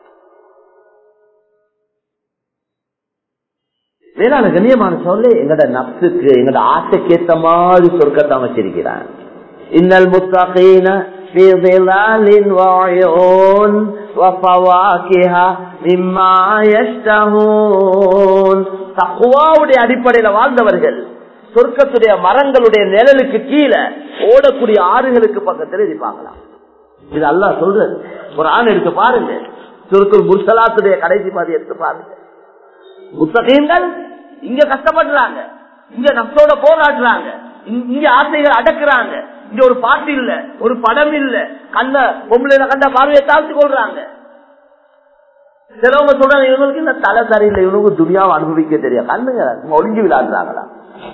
வேளாண் கண்ணியமான சொல்லு எங்கட நப்சுக்கு எங்கட ஆசைக்கு ஏத்த மாதிரி சொர்க்கத்தை அமைச்சிருக்கிறான் இன்னல் முத்தகீன في ظلال وعيون وفواكه مما يشتهون தக்குவாவுடைய அடிப்படையில வாழ்ந்தவர்கள் சொர்க்கத்துடைய மரங்களுடைய நிழலுக்கு கீழே ஓடக்கூடிய ஆறுகளுக்கு பக்கத்தில் இருப்பாங்களாம் இது அல்லா சொல்றது ஒரு ஆண் எடுத்து பாருங்க சுருக்குள் முர்சலாத்துடைய கடைசி பாதி எடுத்து பாருங்க புத்தகங்கள் இங்க கஷ்டப்படுறாங்க இங்க நஷ்டோட போராடுறாங்க இங்க ஆசைகள் அடக்குறாங்க இங்க ஒரு பாட்டு இல்ல ஒரு படம் இல்ல கண்ண பொம்பளை கண்ட பார்வையை தாழ்த்து கொள்றாங்க சிலவங்க சொல்றாங்க இவங்களுக்கு இந்த தலை சரியில்லை இவனுக்கு துணியாவை அனுபவிக்க தெரியும் கண்ணுங்க சும்மா ஒளிஞ்சு விளையாடுறாங்களா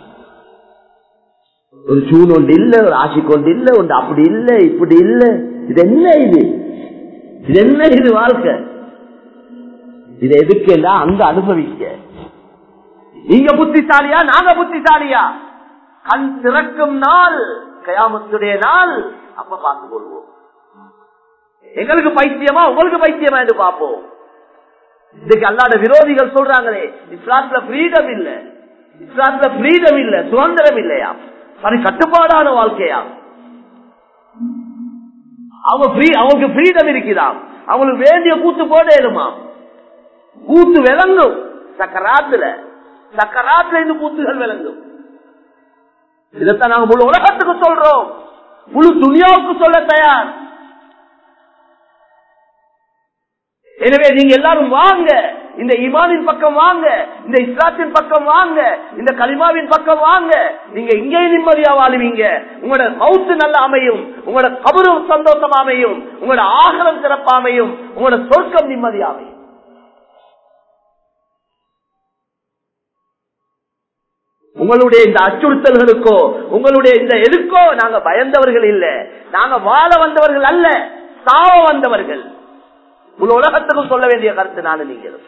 ஒரு சூன் ஒன்று இல்ல ஒரு ஆசி கொண்டு இல்ல ஒன்று அப்படி இல்ல இப்படி இல்ல இது என்ன இது இது என்ன இது வாழ்க்கை இது எதுக்குன்னா அங்க அனுபவிக்க நீங்க புத்திசாலியா நாங்க புத்திசாலியா கண் திறக்கும் நாள் கயாமத்துடைய நாள் அப்ப பார்த்துக் கொள்வோம் எங்களுக்கு பைத்தியமா உங்களுக்கு பைத்தியமா என்று பார்ப்போம் இதுக்கு அல்லாத விரோதிகள் சொல்றாங்களே இஸ்லாத்துல ஃப்ரீடம் இல்ல இஸ்லாத்துல ஃப்ரீடம் இல்ல சுதந்திரம் இல்லையா அது கட்டுப்பாடான வாழ்க்கையா அவங்க free- அவங்களுக்கு ஃப்ரீடம் இருக்குதாம் அவங்களுக்கு வேண்டிய கூத்து போடலுமா கூத்து விளங்கும் சக்கராத்துல சக்கராத்துல இருந்து கூத்துகள் விளங்கும் இதைத்தான் நாங்க முழு உலகத்துக்கு சொல்றோம் முழு துணியாவுக்கு சொல்ல தயார் எனவே நீங்க எல்லாரும் வாங்க இந்த இமானின் பக்கம் வாங்க இந்த இஸ்லாத்தின் பக்கம் வாங்க இந்த கலிமாவின் பக்கம் வாங்க நீங்க இங்கே நிம்மதியா வாழுவீங்க உங்களோட மவுத்து நல்லா அமையும் உங்களோட கபரும் சந்தோஷமா அமையும் உங்களோட ஆகலம் சிறப்பா அமையும் உங்களோட சொர்க்கம் நிம்மதியா அமையும் உங்களுடைய இந்த அச்சுறுத்தல்களுக்கோ உங்களுடைய இந்த எதுக்கோ நாங்க பயந்தவர்கள் இல்ல நாங்க வாழ வந்தவர்கள் அல்ல சாவ வந்தவர்கள் உங்க உலகத்துக்கும் சொல்ல வேண்டிய கருத்து நானு நீங்களும்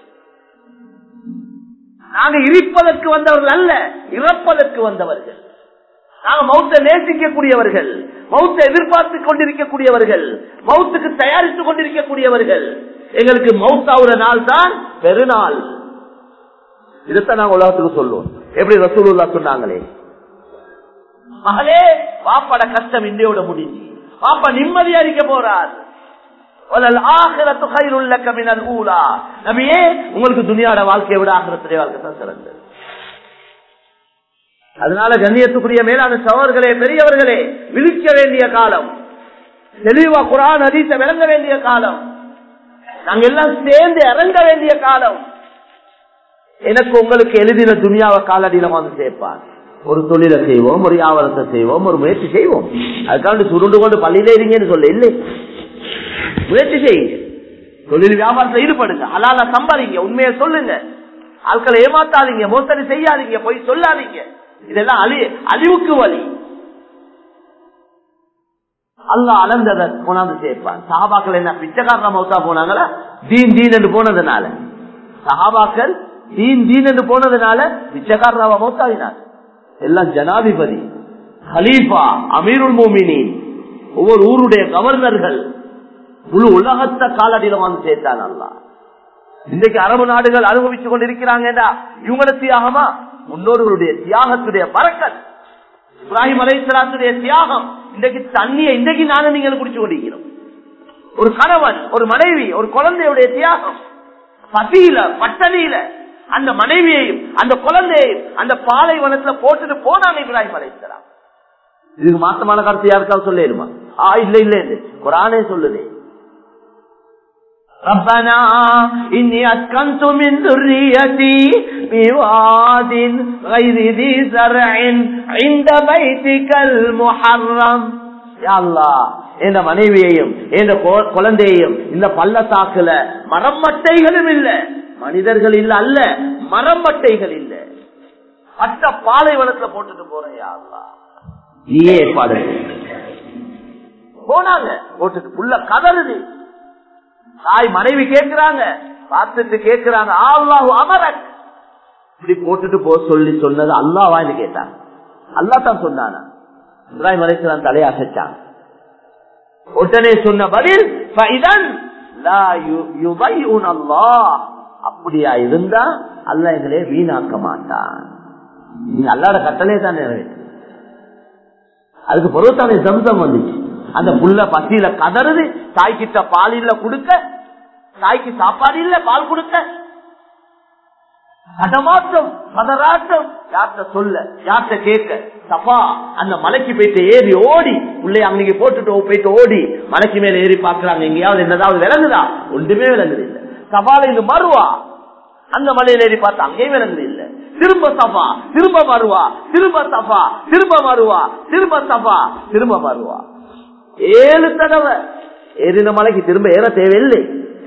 நாங்க இருப்பதற்கு வந்தவர்கள் அல்ல இறப்பதற்கு வந்தவர்கள் நாங்க மௌத்த நேசிக்கக்கூடியவர்கள் மௌத்த எதிர்பார்த்து கொண்டிருக்கக்கூடியவர்கள் மௌத்துக்கு தயாரித்துக் கொண்டிருக்கக்கூடியவர்கள் எங்களுக்கு மௌத்தாவுற நாள் தான் பெருநாள் இதைத்தான் நாங்க உலகத்துக்கு சொல்லுவோம் எப்படி ரசூலுல்லா சொன்னாங்களே மகளே பாப்பாட கஷ்டம் இந்தியோட முடிஞ்சு பாப்பா நிம்மதியா இருக்க போறார் வலல்-ஆখিরাতু கைருல் லக மினல் ஊலா. நபியே உங்களுக்கு துனியாட வாழ்க்கையை விட ஆகிரத்துடைய வாழ்க்கை தான் சிறந்தது அதனால கண்ணியத்துக்குரிய மேலான சவர்களே பெரியவர்களே விழிக்க வேண்டிய காலம் தெளிவா குரான் ஹதீஸ விளங்க வேண்டிய காலம் நாங்க எல்லாம் சேர்ந்து இறங்க வேண்டிய காலம் எனக்கு உங்களுக்கு எழுதின துனியாவை காலடியில வந்து சேர்ப்பார் ஒரு தொழிலை செய்வோம் ஒரு வியாபாரத்தை செய்வோம் ஒரு முயற்சி செய்வோம் அதுக்காண்டி சுருண்டு கொண்டு பள்ளியில இருங்கன்னு சொல்ல இல்லை முயற்சி செய்யுங்க தொழில் வியாபாரத்தில் ஈடுபடுங்க அலால சம்பாதிங்க உண்மையை சொல்லுங்க ஆட்களை ஏமாத்தாதீங்க மோசடி செய்யாதீங்க போய் சொல்லாதீங்க இதெல்லாம் அழி அழிவுக்கு வழி அல்ல அளந்ததை கொண்டாந்து சேர்ப்பான் சஹாபாக்கள் என்ன பிச்சைக்காரன மௌத்தா போனாங்களா தீன் தீன் என்று போனதுனால சஹாபாக்கள் தீன் தீன் என்று போனதுனால பிச்சைக்காரனாவ மௌத்தாவினார் எல்லாம் ஜனாதிபதி ஹலீஃபா அமீருல் மோமினி ஒவ்வொரு ஊருடைய கவர்னர்கள் முழு உலகத்தை காலடியில வந்து சேர்த்தான் அல்லா இன்றைக்கு அரபு நாடுகள் அனுபவித்துக் கொண்டிருக்கிறாங்கடா இவங்கள தியாகமா முன்னோர்களுடைய தியாகத்துடைய பறக்கல் இப்ராஹிம் அலைசலாத்துடைய தியாகம் இன்றைக்கு தண்ணியை இன்றைக்கு நானும் நீங்கள் குடிச்சு கொண்டிருக்கிறோம் ஒரு கணவன் ஒரு மனைவி ஒரு குழந்தையுடைய தியாகம் பசியில பட்டணியில அந்த மனைவியையும் அந்த குழந்தையையும் அந்த பாலைவனத்துல போட்டுட்டு போனாங்க இப்ராஹிம் அலைசலாம் இதுக்கு மாத்தமான கருத்து யாருக்காவது சொல்லிடுமா ஆ இல்ல இல்ல இல்ல குரானே சொல்லுது ربنا إني أسكنت من ذريتي بواد غير ذي زرع عند بيتك المحرم يا الله எந்த மனைவியையும் எந்த குழந்தையையும் இந்த பள்ளத்தாக்குல மரமட்டைகளும் இல்ல மனிதர்கள் இல்ல அல்ல மரமட்டைகள் இல்ல பட்ட பாலைவனத்துல போட்டுட்டு போறேன் யா அல்லாஹ் நீயே ஏற்பாடு போனாங்க போட்டுட்டு புள்ள கதறுது தாய் மனைவி கேட்கிறாங்க பார்த்துட்டு கேட்கிறாங்க அல்லாஹு அமரக் இப்படி போட்டுட்டு போ சொல்லி சொன்னது அல்லாவான்னு கேட்டாங்க அல்லா தான் சொன்னானா இப்ராஹிம் அலைசலாம் தலையை அசைச்சாங்க உடனே சொன்ன பதில் அப்படியா இருந்தா அல்ல எங்களே வீணாக்க மாட்டான் நீங்க அல்லாட கட்டளை தான் நிறைவேற்று அதுக்கு பொருத்தானே சம்சம் வந்துச்சு அந்த புள்ள பசியில கதறுது தாய்கிட்ட பால் இல்ல கொடுக்க தாய்க்கு சாப்பாடு இல்ல பால் கொடுக்க கடமாட்டம் பதராட்டம் யார்கிட்ட சொல்ல யார்கிட்ட கேட்க தப்பா அந்த மலைக்கு போயிட்டு ஏறி ஓடி உள்ளே அன்னைக்கு போட்டுட்டு போயிட்டு ஓடி மலைக்கு மேல ஏறி பாக்குறாங்க எங்கேயாவது என்னதாவது விளங்குதா ஒன்றுமே விளங்குது இல்ல சபால இது மறுவா அந்த மலையில ஏறி பார்த்தா அங்கேயும் விளங்குது இல்ல திரும்ப சபா திரும்ப மறுவா திரும்ப சபா திரும்ப மறுவா திரும்ப சபா திரும்ப மறுவா ஏழு தடவை ஏறின மலைக்கு திரும்ப ஏற தேவையில்லை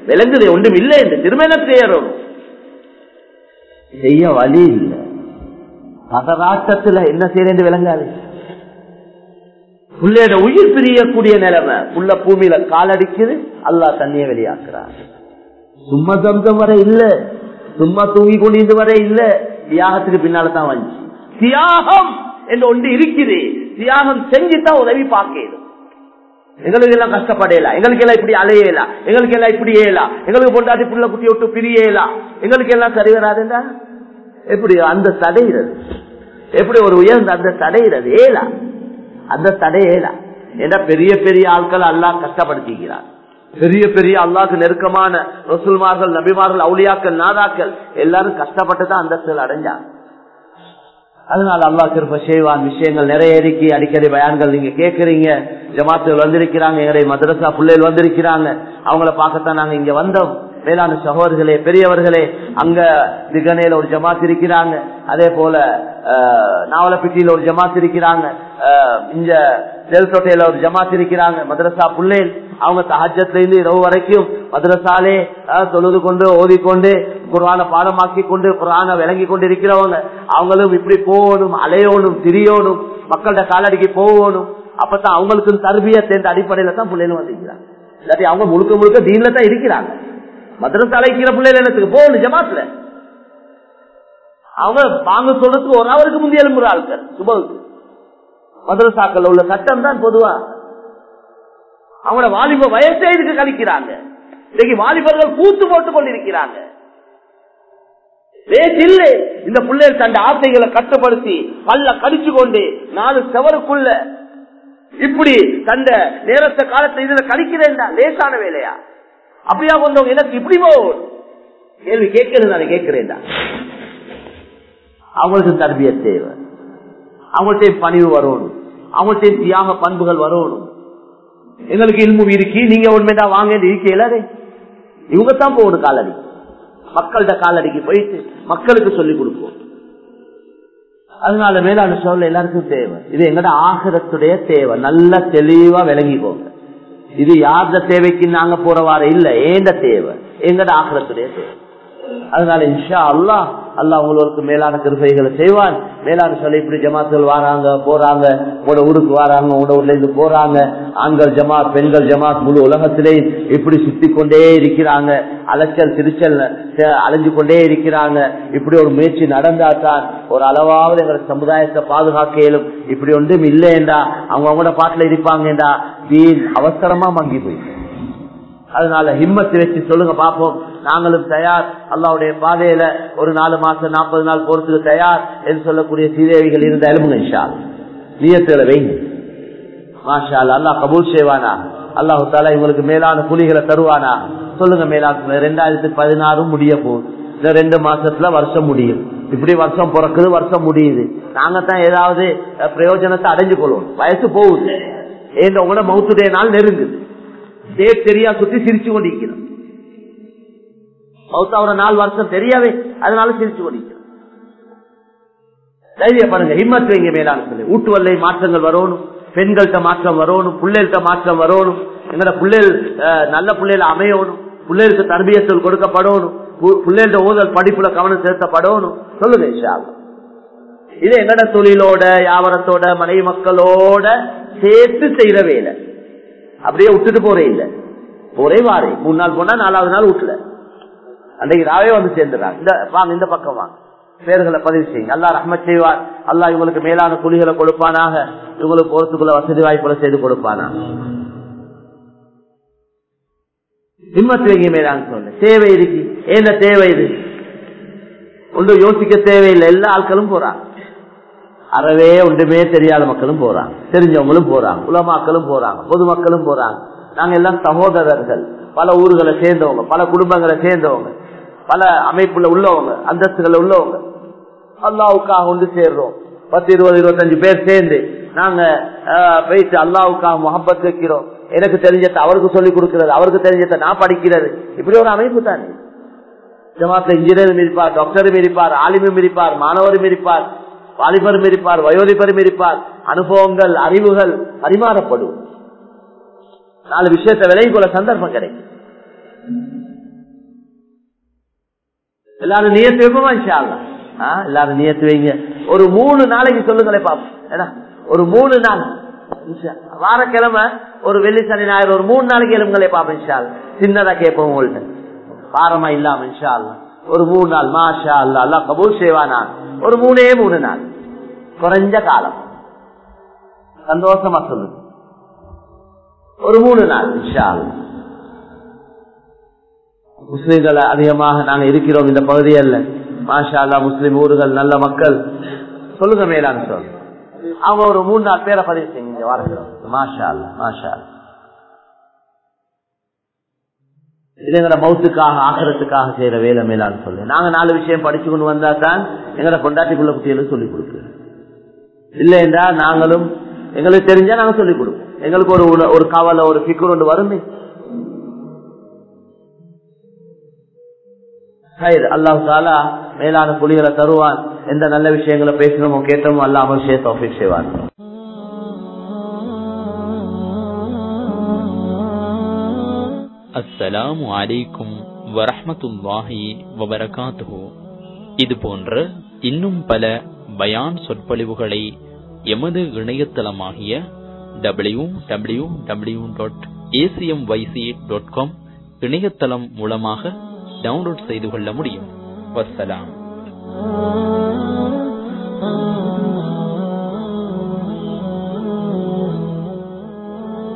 விளங்குது ஒன்றும் இல்லை என்று திரும்ப என்ன செய்யறோம் செய்ய வழி இல்லை பதராட்டத்துல என்ன செய்யறது விளங்காது புள்ளையோட உயிர் பிரியக்கூடிய நிலைமை புள்ள பூமியில காலடிக்குது அல்லா தண்ணியை வெளியாக்குறான் சும்மா தம்சம் வர இல்ல சும்மா தூங்கி கொண்டு வர இல்ல தியாகத்துக்கு பின்னால தான் வந்து தியாகம் என்று ஒன்று இருக்குது தியாகம் செஞ்சுதான் உதவி பார்க்கணும் எங்களுக்கு எல்லாம் கஷ்டப்படையலாம் எங்களுக்கு எல்லாம் இப்படி அலையலாம் எங்களுக்கு எல்லாம் இப்படி ஏலாம் எங்களுக்கு பொண்டாட்டி புள்ள குட்டி விட்டு பிரியலாம் எங்களுக்கு எல்லாம் சரி வராதுண்டா எப்படி அந்த தடையிறது எப்படி ஒரு உயர்ந்த அந்த தடையிறது ஏலா அந்த தடை ஏலா ஏன்னா பெரிய பெரிய ஆட்கள் எல்லாம் கஷ்டப்படுத்திக்கிறார் பெரிய பெரிய அல்லாக்கு நெருக்கமான ரசூல்மார்கள் நபிமார்கள் அவுளியாக்கள் நாதாக்கள் எல்லாரும் கஷ்டப்பட்டு தான் அந்தஸ்தில் அடைஞ்சாங்க அதனால அல்லா கிருப்ப செய்வான் விஷயங்கள் நிறைய இருக்கு அடிக்கடி பயான்கள் நீங்க கேக்குறீங்க ஜமாத்துகள் வந்திருக்கிறாங்க எங்களுடைய மதரசா பிள்ளைகள் வந்திருக்கிறாங்க அவங்கள பார்க்கத்தான் நாங்க இங்க வந்தோம் மேலான சகோதரர்களே பெரியவர்களே அங்க திகனையில ஒரு ஜமாத் இருக்கிறாங்க அதே போல நாவலப்பிட்டியில ஒரு ஜமாத் இருக்கிறாங்க இங்க செல்சோட்டையில ஒரு ஜமாத் இருக்கிறாங்க மதரசா பிள்ளைகள் அவங்க தஹஜத்துல இருந்து இரவு வரைக்கும் மதரசாலே தொழுது கொண்டு ஓதிக்கொண்டு குரான பாடமாக்கி கொண்டு குரான விளங்கி கொண்டு இருக்கிறவங்க அவங்களும் இப்படி போகணும் அலையோணும் திரியோணும் மக்கள்கிட்ட காலடிக்கு போகணும் அப்பதான் அவங்களுக்கு தர்பியத்தை அடிப்படையில தான் பிள்ளைகளும் வந்திருக்கிறாங்க இல்லாட்டி அவங்க முழுக்க முழுக்க தீன்ல தான் இருக்கிறாங்க மதரசாலை இருக்கிற பிள்ளைகள் என்னத்துக்கு போகணும் ஜமாத்துல அவங்க வாங்க சொல்றதுக்கு ஒரு அவருக்கு முந்தைய எழும்புற ஆட்கள் சுபவுக்கு மதரசாக்கள் உள்ள சட்டம் தான் பொதுவா அவங்களோட வாலிப வயசே இதுக்கு கழிக்கிறாங்க இன்னைக்கு வாலிபர்கள் கூத்து போட்டுக் கொண்டிருக்கிறாங்க இல்லை இந்த பிள்ளைகள் தன் ஆசைகளை கட்டுப்படுத்தி பல்ல கடிச்சு கொண்டு நாலு செவருக்குள்ள இப்படி தந்த நேரத்தை காலத்தை இதுல கழிக்கிறேன்டா லேசான வேலையா அப்படியா கொண்டவங்க எனக்கு இப்படி போகும் கேள்வி கேட்கறது நான் கேட்கிறேன்டா அவங்களுக்கு தர்பிய தேவை அவங்கள்ட்ட பணிவு வரணும் அவங்கள்ட்ட தியாக பண்புகள் வரணும் எங்களுக்கு இல்மு இருக்கு நீங்க உண்மைதான் வாங்க இருக்கல இவங்க தான் போகணும் காலடி மக்கள்கிட்ட காலடிக்கு போயிட்டு மக்களுக்கு சொல்லிக் கொடுப்போம் அதனால மேலான சொல்ல எல்லாருக்கும் தேவை இது எங்கட ஆகிரத்துடைய தேவை நல்லா தெளிவா விளங்கிக்கோங்க இது யார்த தேவைக்கு நாங்க போறவாறு இல்ல ஏந்த தேவை எங்கட ஆகிரத்துடைய தேவை அதனால இன்ஷா அல்லா அல்லா உங்களுக்கு மேலான கிருப்பைகளை செய்வான் மேலான சொல்ல இப்படி ஜமாத்துகள் வராங்க போறாங்க உங்களோட ஊருக்கு வராங்க உங்களோட ஊர்ல இருந்து போறாங்க ஆண்கள் ஜமாத் பெண்கள் ஜமாத் முழு உலகத்திலே இப்படி சுத்தி கொண்டே இருக்கிறாங்க அலைச்சல் திருச்சல் அலைஞ்சு கொண்டே இருக்கிறாங்க இப்படி ஒரு முயற்சி நடந்தாதான் ஒரு அளவாவது எங்க சமுதாயத்தை பாதுகாக்க இயலும் இப்படி ஒன்றும் இல்லையண்டா அவங்க அவங்களோட பாட்டுல இருப்பாங்கடா தீன் அவசரமா மங்கி போயிட்டு அதனால ஹிம்மத்து வச்சு சொல்லுங்க பாப்போம் நாங்களும் தயார் அல்லாவுடைய பாதையில ஒரு நாலு மாசம் நாற்பது நாள் போறதுக்கு தயார் என்று சொல்லக்கூடிய சீதேவிகள் இருந்த எலும்புங்க இன்ஷா நீயத்துல வைங்க மாஷா அல்லா கபூல் செய்வானா அல்லாஹு தாலா இவங்களுக்கு மேலான புலிகளை தருவானா சொல்லுங்க மேலான ரெண்டாயிரத்தி பதினாறும் முடிய போகுது இந்த ரெண்டு மாசத்துல வருஷம் முடியும் இப்படி வருஷம் பிறக்குது வருஷம் முடியுது நாங்க தான் ஏதாவது பிரயோஜனத்தை அடைஞ்சு கொள்வோம் வயசு போகுது ஏன் உங்களோட மவுத்துடைய நாள் நெருங்குது டேட் தெரியா சுத்தி சிரிச்சு கொண்டிருக்கிறோம் மௌத்தாவோட நாலு வருஷம் தெரியாவே அதனால சிரிச்சு கொண்டிருக்கிறோம் தைரியப்படுங்க ஹிம்மத் வைங்க மேலான சொல்லி ஊட்டுவல்லை மாற்றங்கள் வரணும் பெண்கள்கிட்ட மாற்றம் வரணும் பிள்ளைகள்கிட்ட மாற்றம் வரணும் எங்களோட பிள்ளைகள் நல்ல பிள்ளைகள் அமையணும் பிள்ளைகளுக்கு தர்பியத்தில் கொடுக்கப்படணும் பிள்ளைகளோட ஓதல் படிப்புல கவனம் செலுத்தப்படணும் சொல்லுங்க இஷால் இது எங்கட தொழிலோட வியாபாரத்தோட மனைவி மக்களோட சேர்த்து செய்யற வேலை அப்படியே விட்டுட்டு போறே இல்ல போறே வாரே மூணு நாள் போனா நாலாவது நாள் விட்டுல அன்றைக்கு ராவே வந்து சேர்ந்துறாங்க இந்த வாங்க இந்த பக்கம் வாங்க பேர்களை பதிவு செய்யுங்க அல்லா ரஹ்மத் செய்வார் அல்லா இவங்களுக்கு மேலான குழிகளை கொடுப்பானாக இவங்களுக்கு போறதுக்குள்ள வசதி வாய்ப்புகளை செய்து கொடுப்பானா ஹிம்மத் வைங்க மேலான சொன்ன தேவை இருக்கு என்ன தேவை இது ஒன்றும் யோசிக்க தேவையில்லை எல்லா ஆட்களும் போறாங்க அறவே ஒன்றுமே தெரியாத மக்களும் போறாங்க தெரிஞ்சவங்களும் போறாங்க உலமாக்களும் போறாங்க பொதுமக்களும் போறாங்க நாங்க எல்லாம் சகோதரர்கள் பல ஊர்களை சேர்ந்தவங்க பல குடும்பங்களை சேர்ந்தவங்க பல அமைப்புல உள்ளவங்க அந்தஸ்துகள் உள்ளவங்க அல்லாவுக்காக ஒன்று சேர்றோம் பத்து இருபது இருபத்தஞ்சு பேர் சேர்ந்து நாங்க போயிட்டு அல்லாவுக்காக முகப்பத் வைக்கிறோம் எனக்கு தெரிஞ்சத அவருக்கு சொல்லிக் கொடுக்கிறது அவருக்கு தெரிஞ்சத நான் படிக்கிறது இப்படி ஒரு அமைப்பு தானே ஜமாத்துல இன்ஜினியரும் இருப்பார் டாக்டரும் இருப்பார் ஆலிமும் இருப்பார் மாணவரும் இருப்பார் வாலிபரும் இருப்பார் வயோதிபரும் இருப்பார் அனுபவங்கள் அறிவுகள் பரிமாறப்படும் நாலு விஷயத்தை விலை கொள்ள சந்தர்ப்பம் கிடைக்கும் எல்லாரும் நியத்து வைப்போமா இன்ஷா அல்லாஹ்? ஆ, எல்லாரும் நியத்து வைங்க ஒரு மூணு நாளைக்கு சொல்லுங்களேன் பாப்போம் ஏன்னா ஒரு மூணு நாள் இன்ஷா அல்லாஹ். வாரக்கிழமை ஒரு வெள்ளி சனி ஞாயிறு ஒரு மூணு நாளைக்கு எலும்புங்களே பாப்போம் இன்ஷா அல்லாஹ். சின்னதா கேட்போம் உங்கள்ட்ட பாரமா இல்லாம இன்ஷா அல்லாஹ். ஒரு மூணு நாள் மாஷா அல்லா அல்லா கபூல் செய்வானா ஒரு மூணே மூணு நாள் குறைஞ்ச காலம் சந்தோஷமா சொல்லுங்க ஒரு மூணு நாள் இன்ஷா அல்லாஹ். முஸ்லிம்கள் அதிகமாக நாங்க இருக்கிறோம் இந்த பகுதியில் மாஷா அல்லா முஸ்லிம் ஊர்கள் நல்ல மக்கள் சொல்லுங்க மேலான்னு சொல்லுங்க அவங்க ஒரு மூணு நாலு பேரை பதிவு செய்யுங்க வாரத்தில் மாஷா அல்லா மாஷா அல்லா. இது எங்கட மௌத்துக்காக ஆகிறதுக்காக செய்யற வேலை மேலான்னு சொல்லு நாங்க நாலு விஷயம் படிச்சு கொண்டு வந்தா தான் எங்கட கொண்டாட்டிக்குள்ள குட்டிகளுக்கு சொல்லிக் கொடுக்குறோம் இல்லை என்றால் நாங்களும் எங்களுக்கு தெரிஞ்சா நாங்க சொல்லிக் கொடுப்போம் எங்களுக்கு ஒரு உண- ஒரு கவலை ஒரு பிக்கர் ஒன்று வருமே ஹைர் அல்லாஹ் தாலா மேலான புலிகளை தருவான் எந்த நல்ல விஷயங்களை பேசணுமோ கேட்டோமோ அல்லாஹ் அவசிய தௌஃபீக் செய்வான் அஸ்ஸலாமு அலைக்கும் வரஹ்மத்துல்லாஹி வபரகாத்துஹு இது போன்ற இன்னும் பல பயான் சொற்பொழிவுகளை எமது இணையதளமாகிய W W W dot ACM YC dot com இணையதளம் மூலமாக டவுன்லோட் செய்து கொள்ள முடியும் வஸ்ஸலாம்